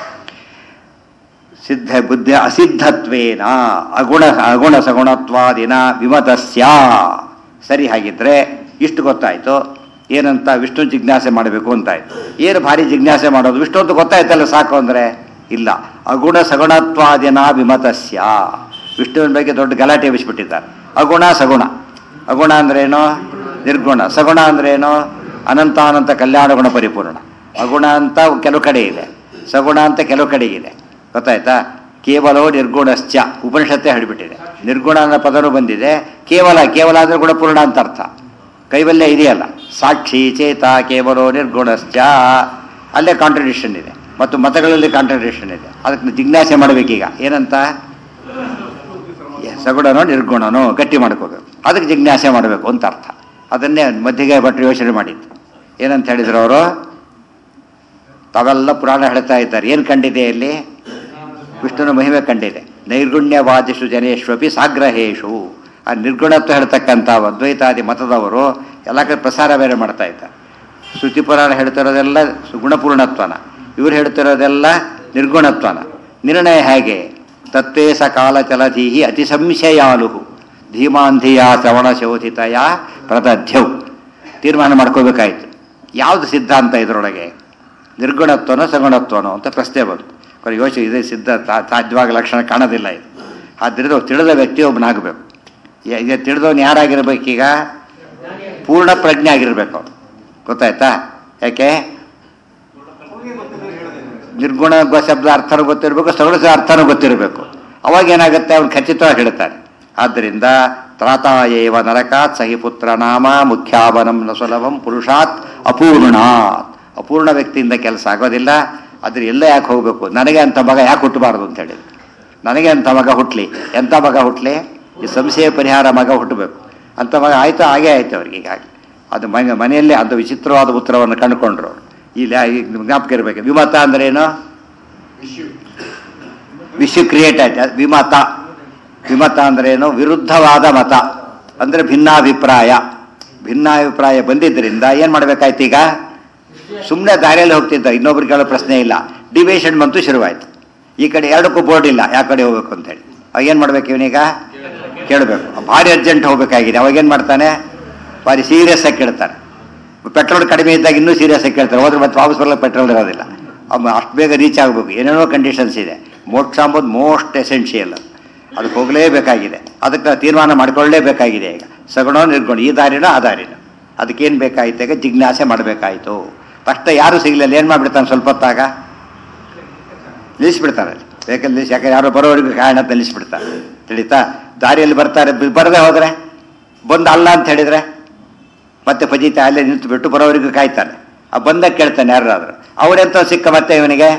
S1: ಸಿದ್ಧ ಬುದ್ಧಿ ಅಸಿದ್ಧತ್ವೇನ ಅಗುಣ ಅಗುಣ ಸಗುಣತ್ವಾದಿನ ವಿಮತಸ್ಯ ಸರಿ ಹಾಗಿದ್ರೆ ಇಷ್ಟು ಗೊತ್ತಾಯ್ತು ಏನಂತ ವಿಷ್ಣು ಜಿಜ್ಞಾಸೆ ಮಾಡಬೇಕು ಅಂತಾಯ್ತು ಏನು ಭಾರಿ ಜಿಜ್ಞಾಸೆ ಮಾಡೋದು ವಿಷ್ಣು ಅಂತ ಗೊತ್ತಾಯ್ತಲ್ಲ ಸಾಕು ಅಂದ್ರೆ ಇಲ್ಲ ಅಗುಣ ಸಗುಣತ್ವಾದಿನ ವಿಮತಸ್ಯ ವಿಷ್ಣುವಿನ ಬಗ್ಗೆ ದೊಡ್ಡ ಗಲಾಟೆ ಎಬ್ಬಿಸ್ಬಿಟ್ಟಿದ್ದಾರೆ ಅಗುಣ ಸಗುಣ ಅಗುಣ ಅಂದ್ರೇನು ನಿರ್ಗುಣ ಸಗುಣ ಅಂದ್ರೇನು ಅನಂತ ಅನಂತ ಕಲ್ಯಾಣ ಗುಣ ಪರಿಪೂರ್ಣ ಅಗುಣ ಅಂತ ಕೆಲವು ಕಡೆ ಇದೆ ಸಗುಣ ಅಂತ ಕೆಲವು ಕಡೆ ಇದೆ ಗೊತ್ತಾಯ್ತಾ ಕೇವಲವು ನಿರ್ಗುಣಶ್ಚ ಉಪನಿಷತ್ತೇ ಹೇಳಿಬಿಟ್ಟಿದೆ ನಿರ್ಗುಣ ಅನ್ನೋ ಪದನೂ ಬಂದಿದೆ ಕೇವಲ ಕೇವಲ ಅಂದರೆ ಗುಣಪೂರ್ಣ ಅಂತ ಅರ್ಥ ಕೈವಲ್ಯ ಇದೆಯಲ್ಲ ಸಾಕ್ಷಿ ಚೇತ ಕೇವಲೋ ನಿರ್ಗುಣಶ್ಚ ಅಲ್ಲೇ ಕಾಂಟ್ರಡಿಕ್ಷನ್ ಇದೆ ಮತ್ತು ಮತಗಳಲ್ಲಿ ಕಾಂಟ್ರಡಿಕ್ಷನ್ ಇದೆ ಅದಕ್ಕೆ ಜಿಜ್ಞಾಸೆ ಮಾಡಬೇಕೀಗ ಏನಂತ ಸಗುಣನೋ ನಿರ್ಗುಣನೋ ಗಟ್ಟಿ ಮಾಡ್ಕೋಬೇಕು ಅದಕ್ಕೆ ಜಿಜ್ಞಾಸೆ ಮಾಡಬೇಕು ಅಂತ ಅರ್ಥ ಅದನ್ನೇ ಮಧ್ಯಗೆ ಭಟ್ರು ಯೋಚನೆ ಮಾಡಿದ್ದು ಏನಂತ ಹೇಳಿದ್ರು ಅವರು ತಾವೆಲ್ಲ ಪುರಾಣ ಹೇಳ್ತಾ ಇದ್ದಾರೆ ಏನು ಕಂಡಿದೆ ಇಲ್ಲಿ ವಿಷ್ಣುನ ಮಹಿಮೆ ಕಂಡಿದೆ ನೈರ್ಗುಣ್ಯವಾದಿಷು ಜನೇಶ್ವಪಿ ಸಾಗ್ರಹೇಶು ಆ ನಿರ್ಗುಣತ್ವ ಹೇಳ್ತಕ್ಕಂಥ ಅದ್ವೈತಾದಿ ಮತದವರು ಎಲ್ಲ ಕಡೆ ಪ್ರಸಾರ ಬೇರೆ ಮಾಡ್ತಾ ಇದ್ದಾರೆ ಶ್ರುತಿ ಪುರಾಣ ಹೇಳ್ತಿರೋದೆಲ್ಲ ಸು- ಗುಣಪೂರ್ಣತ್ವನ ಇವ್ರು ಹೇಳ್ತಿರೋದೆಲ್ಲ ನಿರ್ಗುಣತ್ವನ ನಿರ್ಣಯ ಹೇಗೆ ತತ್ವೇ ಸ ಕಾಲ ಚಲಧೀಹಿ ಅತಿ ಸಂಶಯಾಲು ಧೀಮಾಂಧಿಯ ಶ್ರವಣ ಶೋಧಿತಯ ಪ್ರದಧ್ಯವು ತೀರ್ಮಾನ ಮಾಡ್ಕೋಬೇಕಾಯ್ತು ಯಾವುದು ಸಿದ್ಧಾಂತ ಇದರೊಳಗೆ ನಿರ್ಗುಣತ್ವನೋ ಸಗುಣತ್ವನೋ ಅಂತ ಪ್ರಶ್ನೆ ಬಂತು ಕೊನೆ ಯೋಚನೆ ಇದೇ ಸಿದ್ಧ ಸಾ- ಸಾಧ್ಯವಾಗಿ ಲಕ್ಷಣ ಕಾಣೋದಿಲ್ಲ ಇದು ಆದ್ದರಿಂದ ಒಬ್ಬ ತಿಳಿದ ವ್ಯಕ್ತಿ ಒಬ್ಬನಾಗಬೇಕು ಈಗ ತಿಳಿದವನು ಯಾರಾಗಿರ್ಬೇಕೀಗ ಪೂರ್ಣ ಪ್ರಜ್ಞೆ ಆಗಿರ್ಬೇಕು ಅವ್ನು. ಗೊತ್ತಾಯ್ತಾ ಯಾಕೆ ನಿರ್ಗುಣ ಗೊ- ಶಬ್ದ ಅರ್ಥನೂ ಗೊತ್ತಿರಬೇಕು ಸಗುಣ ಸ- ಅರ್ಥನೂ ಗೊತ್ತಿರಬೇಕು ಅವಾಗ ಏನಾಗುತ್ತೆ ಅವ್ನು ಖಚಿತವಾಗಿ ಹೇಳ್ತಾನೆ ಆದ್ದರಿಂದ ತ್ರಾತಾಯೇವ ನರಕಾತ್ ಸಹಿ ಪುತ್ರ ನಾಮ ಮುಖ್ಯಾವನಂ ನ ಸುಲಭಂ ಪುರುಷಾತ್ ಅಪೂರ್ಣಾತ್ ಅಪೂರ್ಣ ವ್ಯಕ್ತಿಯಿಂದ ಕೆಲಸ ಆಗೋದಿಲ್ಲ ಅದ್ರ ಎಲ್ಲ ಯಾಕೆ ಹೋಗಬೇಕು ನನಗೆ ಅಂತ ಮಗ ಯಾಕೆ ಹುಟ್ಟಬಾರ್ದು ಅಂತ ಹೇಳಿದ್ರು ನನಗೆ ಅಂತ ಮಗ ಹುಟ್ಟಲಿ ಎಂಥ ಮಗ ಹುಟ್ಟಲಿ ಈ ಸಂಶಯ ಪರಿಹಾರ ಮಗ ಹುಟ್ಟಬೇಕು ಅಂತ ಮಗ ಆಯ್ತು ಹಾಗೇ ಆಯ್ತು ಅವ್ರಿಗೆ ಹೀಗಾಗಿ ಅದು ಮನೆ ಮನೆಯಲ್ಲೇ ಅದು ವಿಚಿತ್ರವಾದ ಉತ್ತರವನ್ನು ಕಂಡುಕೊಂಡ್ರು ಇಲ್ಲಿ ಈಗ ನಿಮ್ಗೆ ಜ್ಞಾಪಕ ಇರಬೇಕು ವಿಮತ ಅಂದ್ರೆ ಏನು ವಿಶ್ವ ಕ್ರಿಯೇಟ್ ಆಯ್ತು ಅದು ವಿಮತ ವಿಮತ ಅಂದ್ರೆ ಏನು ವಿರುದ್ಧವಾದ ಮತ ಅಂದ್ರೆ ಭಿನ್ನಾಭಿಪ್ರಾಯ ಭಿನ್ನಾಭಿಪ್ರಾಯ ಬಂದಿದ್ದರಿಂದ ಏನು ಮಾಡ್ಬೇಕಾಯ್ತು ಈಗ ಸುಮ್ಮನೆ ದಾರಿಯಲ್ಲಿ ಹೋಗ್ತಿದ್ದ ಇನ್ನೊಬ್ರು ಕೇಳೋ ಪ್ರಶ್ನೆ ಇಲ್ಲ ಡಿವಿಷನ್ ಬಂತು ಶುರುವಾಯ್ತು ಈ ಕಡೆ ಎರಡಕ್ಕೂ ಬೋರ್ಡ್ ಇಲ್ಲ ಯಾವ ಕಡೆ ಹೋಗ್ಬೇಕು ಅಂತೇಳಿ ಅವಾಗ ಏನು ಮಾಡ್ಬೇಕು ಇವನೀಗ ಕೇಳಬೇಕು ಭಾರಿ ಅರ್ಜೆಂಟ್ ಹೋಗ್ಬೇಕಾಗಿದೆ ಅವಾಗ ಏನು ಮಾಡ್ತಾನೆ ಭಾರಿ ಸೀರಿಯಸ್ ಆಗಿ ಕೇಳ್ತಾನೆ ಪೆಟ್ರೋಲ್ ಕಡಿಮೆ ಇದ್ದಾಗ ಇನ್ನೂ ಸೀರಿಯಸ್ ಆಗಿ ಕೇಳ್ತಾರೆ ಹೋದ್ರೆ ಮತ್ತೆ ವಾಪಸ್ ಬರಲ್ಲ ಪೆಟ್ರೋಲ್ ಇರೋದಿಲ್ಲ ಅವ ಅಷ್ಟು ಬೇಗ ರೀಚ್ ಆಗಬೇಕು ಏನೇನೋ ಕಂಡೀಷನ್ಸ್ ಇದೆ ಮೋಕ್ಷ ಅಂಬೋದು ಮೋಸ್ಟ್ ಎಸೆನ್ಷಿಯಲ್ ಅದಕ್ಕೆ ಹೋಗಲೇಬೇಕಾಗಿದೆ ಅದಕ್ಕೆ ನಾವು ತೀರ್ಮಾನ ಮಾಡ್ಕೊಳ್ಳೇಬೇಕಾಗಿದೆ ಈಗ ಸಗುಣ ನಿರ್ಗುಣ ಈ ದಾರಿನೋ ಆ ದಾರಿನೋ ಅದಕ್ಕೇನು ಬೇಕಾಯ್ತು ಈಗ ಜಿಜ್ಞಾಸೆ ಮಾಡಬೇಕಾಯ್ತು ತಕ್ಷಣ ಯಾರು ಸಿಗಲಿಲ್ಲ ಏನು ಮಾಡಿಬಿಡ್ತಾನೆ ಸ್ವಲ್ಪ ಹೊತ್ತಾಗ ನಿಲ್ಲಿಸ್ಬಿಡ್ತಾರೆ ಅಲ್ಲಿ ಬೇಕಾದ್ರೆ ನಿಲ್ಲಿಸಿ ಯಾಕಂದ್ರೆ ಯಾರೋ ಬರೋವರೆಗೂ ಕಾರಣ ಅಂತ ನಿಲ್ಲಿಸ್ಬಿಡ್ತಾರೆ ತಿಳಿತಾ ದಾರಿಯಲ್ಲಿ ಬರ್ತಾರೆ ಬ- ಬರದೆ ಹೋದರೆ ಬಂದು ಅಲ್ಲ ಅಂತ ಹೇಳಿದರೆ ಮತ್ತೆ ಫಜೀತ ಅಲ್ಲೇ ನಿಂತು ಬಿಟ್ಟು ಬರೋವರೆಗೂ ಕಾಯ್ತಾನೆ ಆ ಬಂದಾಗ ಕೇಳ್ತಾನೆ ಯಾರಾದ್ರು ಅವರೆಂತ ಸಿಕ್ಕ ಮತ್ತೆ ಇವನಿಗೆ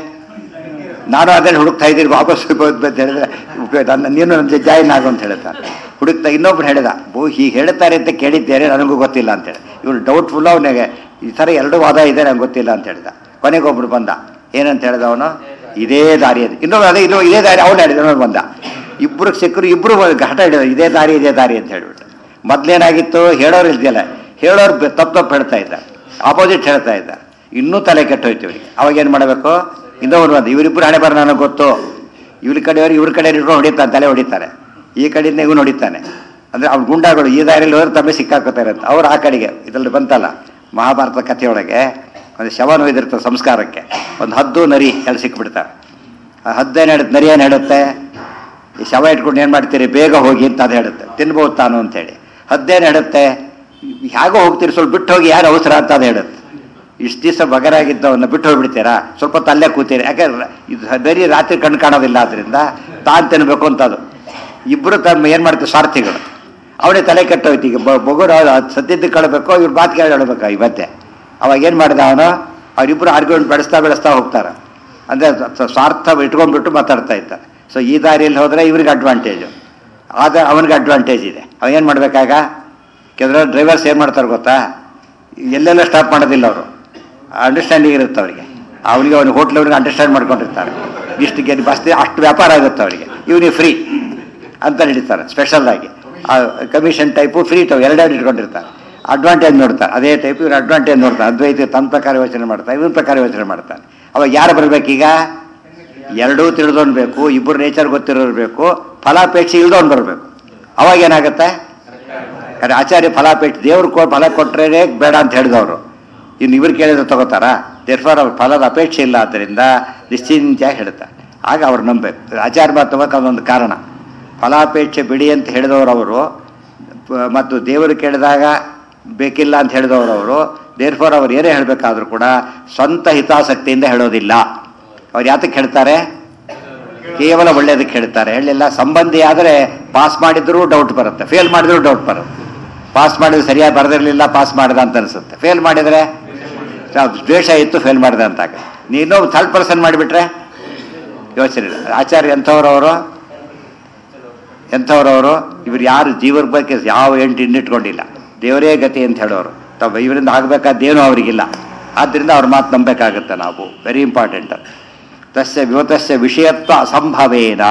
S1: ನಾನು ಅದನ್ನು ಹುಡುಕ್ತಾ ಇದ್ದೀನಿ ವಾಪಸ್ ಹೋಗ್ಬೋದು ಅಂತ ಹೇಳಿದ್ರೆ ಉಪಯೋಗ ನನ್ನ ನೀನು ನನ್ನ ಜಾಯಿನ್ ಆಗು ಅಂತ ಹೇಳ್ತಾನೆ ಹುಡುಕ್ತಾ ಇನ್ನೊಬ್ರು ಹೇಳಿದ ಬೋ ಹೀಗೆ ಹೇಳ್ತಾರೆ ಅಂತ ಕೇಳಿದ್ದೇನೆ ನನಗೂ ಗೊತ್ತಿಲ್ಲ ಅಂತೇಳಿ ಇವನು ಡೌಟ್ಫುಲ್ ಅವನಿಗೆ ಈ ಥರ ಎರಡು ವಾದ ಇದೆ ನಂಗೆ ಗೊತ್ತಿಲ್ಲ ಅಂತ ಹೇಳಿದ ಕೊನೆಗೊಬ್ರು ಬಂದ ಏನಂತ ಹೇಳಿದ ಅವನು ಇದೇ ದಾರಿ ಅದು ಇನ್ನೊಬ್ಬ ಅದೇ ಇನ್ನೂ ಇದೇ ದಾರಿ ಅವನು ಹೇಳಿದ ಇನ್ನೊಬ್ಬ ಬಂದ ಇಬ್ಬರು ಸಿಕ್ಕರು ಇಬ್ಬರು ಘಟ ಹಿಡಿದ ಇದೇ ದಾರಿ ಇದೇ ದಾರಿ ಅಂತ ಹೇಳ್ಬಿಟ್ಟು ಮೊದ್ಲೇನಾಗಿತ್ತು ಹೇಳೋರು ಇಲ್ದಿಲ್ಲ ಹೇಳೋರು ಬೆ- ತಪ್ಪು ತಪ್ಪು ಹೇಳ್ತಾ ಇದ್ದ ಆಪೋಸಿಟ್ ಹೇಳ್ತಾ ಇದ್ದ ಇನ್ನೂ ತಲೆ ಕೆಟ್ಟೋಯ್ತು ಇವರಿಗೆ ಅವಾಗ ಏನು ಮಾಡಬೇಕು ಇನ್ನೊಬ್ರು ಬಂದು ಇವರಿಬ್ಬರು ಹಣೆ ಬರ ನನಗೆ ಗೊತ್ತು ಇವ್ರ ಕಡೆಯವರು ಇವ್ರ ಕಡೆ ಇಟ್ಕೊಂಡು ಹೊಡಿತಾನೆ ತಲೆ ಹೊಡಿತಾರೆ ಈ ಕಡೆಯಿಂದ ಇವನು ಹೊಡಿತಾನೆ ಅಂದರೆ ಅವ್ರ ಗುಂಡಾಗಳು ಈ ದಾರಿಯಲ್ಲಿ ಹೋದ್ರೆ ತಮ್ಮೆ ಸಿಕ್ಕಾಕೋತಾರೆ ಅಂತ ಅವ್ರು ಆ ಕಡೆಗೆ ಇದರಲ್ಲಿ ಬಂತಲ್ಲ ಮಹಾಭಾರತ ಕಥೆಯೊಳಗೆ ಒಂದು ಶವನ ಒಯ್ದಿರ್ತಾರೆ ಸಂಸ್ಕಾರಕ್ಕೆ ಒಂದು ಹದ್ದು ನರಿ ಎಲ್ಲ ಸಿಕ್ಬಿಡ್ತಾರೆ ಆ ಹದ್ದೇನು ಹೇಳುತ್ತೆ ನರಿ ಏನು ಹೇಳುತ್ತೆ ಈ ಶವ ಇಟ್ಕೊಂಡು ಏನು ಮಾಡ್ತೀರಿ ಬೇಗ ಹೋಗಿ ಅಂತ ಅದು ಹೇಳುತ್ತೆ ತಿನ್ಬೋದು ತಾನು ಅಂತೇಳಿ ಹದ್ದೇನು ಹೇಳುತ್ತೆ ಹೇಗೋ ಹೋಗ್ತೀರಿ ಸ್ವಲ್ಪ ಬಿಟ್ಟು ಹೋಗಿ ಯಾರು ಅವಸರ ಅಂತ ಅದು ಹೇಳುತ್ತೆ ಇಷ್ಟು ದಿವಸ ಬಗರಾಗಿದ್ದವನ್ನ ಬಿಟ್ಟು ಹೋಗ್ಬಿಡ್ತೀರಾ ಸ್ವಲ್ಪ ಹೊತ್ತು ಅಲ್ಲೇ ಕೂತೀರಿ ಯಾಕಂದ್ರೆ ಇದು ಬರೀ ರಾತ್ರಿ ಕಣ್ಣು ಕಾಣೋದಿಲ್ಲ ಆದ್ರಿಂದ ತಾನು ತಿನ್ಬೇಕು ಅಂತ ಅದು ಇಬ್ಬರು ತಮ್ಮ ಏನು ಮಾಡ್ತೀವಿ ಸ್ವಾರ್ಥಿಗಳು ಅವನೇ ತಲೆ ಕೆಟ್ಟೋಯ್ತು ಈಗ ಬ- ಬೊಗುರು ಸದ್ಯದ್ದು ಕಳಬೇಕು ಇವ್ರು ಮಾತು ಕೇಳಿ ಹೇಳ್ಬೇಕು ಈ ಮತ್ತೆ ಅವಾಗ ಏನು ಮಾಡಿದ ಅವನು ಅವರಿಬ್ಬರು ಆರ್ಗ್ಯುಮೆಂಟ್ ಬೆಳೆಸ್ತಾ ಬೆಳೆಸ್ತಾ ಹೋಗ್ತಾರೆ ಅಂದರೆ ಸ್ವಾರ್ಥ ಇಟ್ಕೊಂಡ್ಬಿಟ್ಟು ಮಾತಾಡ್ತಾ ಇದ್ದಾರೆ ಸೊ ಈ ದಾರಿಯಲ್ಲಿ ಹೋದರೆ ಇವ್ರಿಗೆ ಅಡ್ವಾಂಟೇಜು ಆದ ಅವನಿಗೆ ಅಡ್ವಾಂಟೇಜ್ ಇದೆ ಅವ ಏನು ಮಾಡಬೇಕಾಗ ಕೆಲವರು ಡ್ರೈವರ್ಸ್ ಏನು ಮಾಡ್ತಾರೆ ಗೊತ್ತಾ ಎಲ್ಲೆಲ್ಲ ಸ್ಟಾಪ್ ಮಾಡೋದಿಲ್ಲ ಅವರು ಅಂಡರ್ಸ್ಟ್ಯಾಂಡಿಂಗ್ ಇರುತ್ತೆ ಅವರಿಗೆ ಅವನಿಗೆ ಅವನಿಗೆ ಹೋಟ್ಲವ್ರಿಗೆ ಅಂಡರ್ಸ್ಟ್ಯಾಂಡ್ ಮಾಡ್ಕೊಂಡಿರ್ತಾರೆ ಇಷ್ಟಿಗೆ ಬಸ್ ಅಷ್ಟು ವ್ಯಾಪಾರ ಆಗುತ್ತೆ ಅವರಿಗೆ ಇವನಿಗೆ ಫ್ರೀ ಅಂತ ಹಿಡಿತಾರೆ ಸ್ಪೆಷಲ್ ಆಗಿ ಕಮಿಷನ್ ಟೈಪು ಫ್ರೀ ಟೈಪ್ ಎರಡೆರಡು ಇಟ್ಕೊಂಡಿರ್ತಾರೆ ಅಡ್ವಾಂಟೇಜ್ ನೋಡ್ತಾರೆ ಅದೇ ಟೈಪ್ ಇವ್ರು ಅಡ್ವಾಂಟೇಜ್ ನೋಡ್ತಾರೆ ಅದ್ವೈತ ತನ್ನ ಪ್ರಕಾರ ಯೋಚನೆ ಮಾಡ್ತಾರೆ ಇವನ್ ಪ್ರಕಾರ ಯೋಚನೆ ಮಾಡ್ತಾನೆ ಅವಾಗ ಯಾರು ಬರ್ಬೇಕೀಗ ಎರಡೂ ತಿಳಿದವನು ಬೇಕು ಇಬ್ಬರು ನೇಚರ್ ಗೊತ್ತಿರೋರು ಬೇಕು ಫಲಾಪೇಕ್ಷೆ ಇಲ್ದವನು ಬರಬೇಕು ಅವಾಗ ಏನಾಗುತ್ತೆ ಯಾಕಂದ್ರೆ ಆಚಾರ್ಯ ಫಲಾಪೇಕ್ಷೆ ದೇವ್ರು ಕೊ ಫಲ ಕೊಟ್ಟರೆ ಬೇಡ ಅಂತ ಹೇಳಿದವರು ಇನ್ನು ಇವ್ರು ಕೇಳಿದ್ರೆ ತಗೋತಾರಾ ದೇರ್ಫಾರ್ ಅವ್ರ ಫಲದ ಅಪೇಕ್ಷೆ ಇಲ್ಲ ಆದ್ದರಿಂದ ನಿಶ್ಚಿಂತೆಯಾಗಿ ಹೇಳ್ತಾರೆ ಆಗ ಅವ್ರು ನಂಬಬೇಕು ಆಚಾರ್ಯ ಮಾತು ತಗೋಕೆ ಅದೊಂದು ಕಾರಣ ಫಲಾಪೇಕ್ಷೆ ಬಿಡಿ ಅಂತ ಹೇಳಿದವರು ಅವರು ಪ- ಮತ್ತು ದೇವರು ಕೇಳಿದಾಗ ಬೇಕಿಲ್ಲ ಅಂತ ಹೇಳಿದವರು ಅವರು ದೇರ್ಫೋರ್ ಅವ್ರು ಏನೇ ಹೇಳಬೇಕಾದ್ರೂ ಕೂಡ ಸ್ವಂತ ಹಿತಾಸಕ್ತಿಯಿಂದ ಹೇಳೋದಿಲ್ಲ ಅವ್ರು ಯಾತಕ್ಕೆ ಹೇಳ್ತಾರೆ ಕೇವಲ ಒಳ್ಳೇದಕ್ಕೆ ಹೇಳ್ತಾರೆ ಹೇಳಿಲ್ಲ ಸಂಬಂಧಿ ಆದರೆ ಪಾಸ್ ಮಾಡಿದ್ರೂ ಡೌಟ್ ಬರುತ್ತೆ ಫೇಲ್ ಮಾಡಿದ್ರೂ ಡೌಟ್ ಬರುತ್ತೆ ಪಾಸ್ ಮಾಡಿದ್ರೆ ಸರಿಯಾಗಿ ಬರೆದಿರಲಿಲ್ಲ ಪಾಸ್ ಮಾಡಿದ ಅಂತ ಅನಿಸುತ್ತೆ ಫೇಲ್ ಮಾಡಿದರೆ ದ್ವೇಷ ಇತ್ತು ಫೇಲ್ ಮಾಡಿದೆ ಅಂತ ನೀನು ಥರ್ಡ್ ಪರ್ಸನ್ ಮಾಡಿಬಿಟ್ರೆ ಯೋಚನೆ ಇಲ್ಲ ಆಚಾರ್ಯ ಎಂಥವ್ರವರು ಎಂಥವ್ರವರು ಇವ್ರು ಯಾರು ಜೀವರ ಬಗ್ಗೆ ಯಾವ ಎಂಟು ಇನ್ನಿಟ್ಕೊಂಡಿಲ್ಲ ದೇವರೇ ಗತಿ ಅಂತ ಹೇಳೋರು ತಾವು ಇವರಿಂದ ಆಗಬೇಕಾದ್ದೇನೂ ಅವರಿಗಿಲ್ಲ ಆದ್ದರಿಂದ ಅವ್ರ ಮಾತು ನಂಬಬೇಕಾಗುತ್ತೆ ನಾವು ವೆರಿ ಇಂಪಾರ್ಟೆಂಟ್ ತಸ್ಯ ವಿವತಸ್ಯ ವಿಷಯತ್ವ ಅಸಂಭವೇನ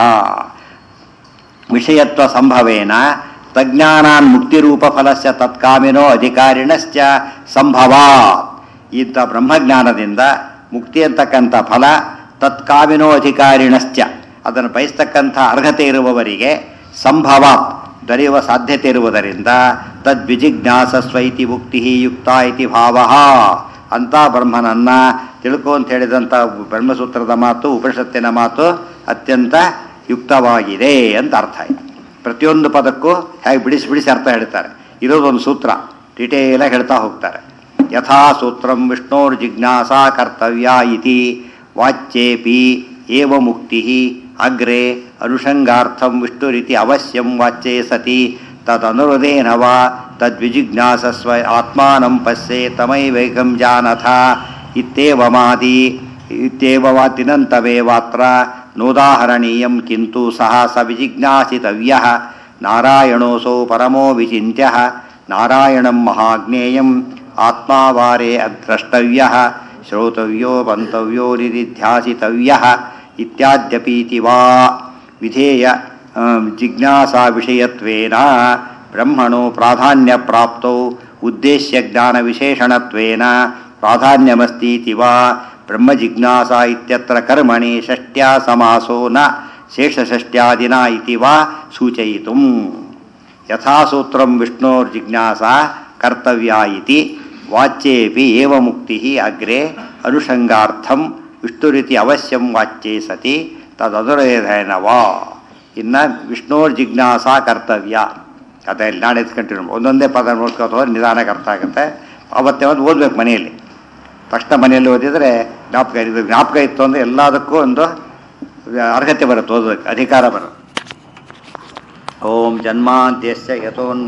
S1: ವಿಷಯತ್ವ ಸಂಭವೇನ ತಜ್ಞಾನಾನ್ ಮುಕ್ತಿರೂಪ ಫಲಸ್ಯ ತತ್ಕಾಮಿನೋ ಅಧಿಕಾರಿಣಶ್ಚ ಸಂಭವ ಇಂಥ ಬ್ರಹ್ಮಜ್ಞಾನದಿಂದ ಮುಕ್ತಿ ಅಂತಕ್ಕಂಥ ಫಲ ತತ್ಕಾಮಿನೋ ಅಧಿಕಾರಿಣಶ್ಚ ಅದನ್ನು ಬಯಸ್ತಕ್ಕಂಥ ಅರ್ಹತೆ ಇರುವವರಿಗೆ ಸಂಭವ ದೊರೆಯುವ ಸಾಧ್ಯತೆ ಇರುವುದರಿಂದ ತದ್ವಿಜಿಜ್ಞಾಸ ಸ್ವೈತಿ ಮುಕ್ತಿ ಯುಕ್ತ ಇತಿ ಭಾವ ಅಂತ ಬ್ರಹ್ಮನನ್ನ ತಿಳ್ಕೊ ಅಂತ ಹೇಳಿದಂಥ ಬ್ರಹ್ಮಸೂತ್ರದ ಮಾತು ಉಪನಿಷತ್ತಿನ ಮಾತು ಅತ್ಯಂತ ಯುಕ್ತವಾಗಿದೆ ಅಂತ ಅರ್ಥ ಆಯ್ತು ಪ್ರತಿಯೊಂದು ಪದಕ್ಕೂ ಹೇಗೆ ಬಿಡಿಸಿ ಬಿಡಿಸಿ ಅರ್ಥ ಹೇಳ್ತಾರೆ ಇರೋದೊಂದು ಸೂತ್ರ ಡಿಟೇಲಾಗಿ ಹೇಳ್ತಾ ಹೋಗ್ತಾರೆ ಯಥಾ ಸೂತ್ರಂ ವಿಷ್ಣೋರ್ ಜಿಜ್ಞಾಸಾ ಕರ್ತವ್ಯ ಇತಿ ವಾಚ್ಯೇಪಿ ಏವ ಮುಕ್ತಿ ಅಗ್ರೆ ಅನುಷಂಗಾರ್ಥಂ ವಿಷ್ಣುರಿತಿ ಅವಶ್ಯಂ ವಾಚ್ಯೇ ಸತಿ ತದನುರುದೇನ ವಾ ತದ್ವಿಜಿಜ್ಞಾಸಸ್ವ ಆತ್ಮಾನಂ ಪಶ್ಯೆ ತಮೈವೈಕಂ ಜಾನಥ ಇತ್ಯೇವಮಾದಿ ಇತ್ಯೇವವಾತಿನಂತವೇವಾತ್ರ ನೋದಾಹರಣೀಯಂ ಕಿಂತು ಸಹ ಸ ವಿಜಿಜ್ಞಾಸಿತವ್ಯಃ ನಾರಾಯಣೋऽಸೌ ಪರಮೋ ವಿಚಿತ್ಯ ನಾರಾಯಣಂ ಮಹಾಜ್ಞೇಯಂ ಆತ್ಮಾವಾರೇ ಅದ್ರಷ್ಟವ್ಯಃ ಶ್ರೋತವ್ಯೋ ಮಂತವ್ಯೋ ನಿಧಿಧ್ಯಾಸಿತವ್ಯಃ ಇತ್ಯಾದ್ಯಪೀತಿ ವಾ ವಿಧೇಯ ಆ, ಜಿಜ್ಞಾಸಾ ವಿಷಯತ್ವೇನ ಬ್ರಹ್ಮಣೋ ಪ್ರಾಧಾನ್ಯ ಪ್ರಾಪ್ತೌ ಉದ್ದೇಶ್ಯ ಜ್ಞಾನ ವಿಶೇಷಣತ್ವೇನ ಪ್ರಾಧಾನ್ಯಮಸ್ತೀತಿ ವಾ ಬ್ರಹ್ಮ ಜಿಜ್ಞಾಸಾ ಇತ್ಯತ್ರ ಕರ್ಮಣಿ ಷಷ್ಟ್ಯಾ ಸಮಾಸೋ ನ ಶೇಷಷಷ್ಟ್ಯಾದಿನ ಇತಿ ವಾ ಸೂಚಯಿತುಂ ಯಥಾಸೂತ್ರಂ ವಿಷ್ಣೋರ್ಜಿಜ್ಞಾಸಾ ಕರ್ತವ್ಯ ಇತಿ ವಾಚ್ಯೇಪಿ ಏವ ಮುಕ್ತಿ ಅಗ್ರೆ ಅನುಷಂಗಾರ್ಥಂ ವಿಷ್ಣುರಿತಿ ಅವಶ್ಯಂ ವಾಚ್ಯೇ ಸತಿ ತದನುರೇಧೇನ ವಾ ಇನ್ನು ವಿಷ್ಣೋರ್ ಜಿಜ್ಞಾಸಾ ಕರ್ತವ್ಯ ಅದೇ ನಾಳೆ ಕಂಟಿನ್ಯೂ ಒಂದೊಂದೇ ಪದ ನೋಡ್ಕೋತ ಹೋದ್ರೆ ನಿಧಾನಕ್ಕೆ ಅರ್ಥ ಆಗುತ್ತೆ ಅವತ್ತೇ ಒಂದು ಓದ್ಬೇಕು ಮನೆಯಲ್ಲಿ ತಕ್ಷಣ ಮನೆಯಲ್ಲಿ ಓದಿದರೆ ಜ್ಞಾಪಕ ಇದು ಜ್ಞಾಪಕ ಇತ್ತು ಅಂದರೆ ಎಲ್ಲದಕ್ಕೂ ಒಂದು ಅರ್ಹತೆ ಬರುತ್ತೆ ಓದೋದಕ್ಕೆ ಅಧಿಕಾರ ಬರುತ್ತೆ ಓಂ ಜನ್ಮಾಂತ್ಯಸ್ಯ ಯಥೋನ್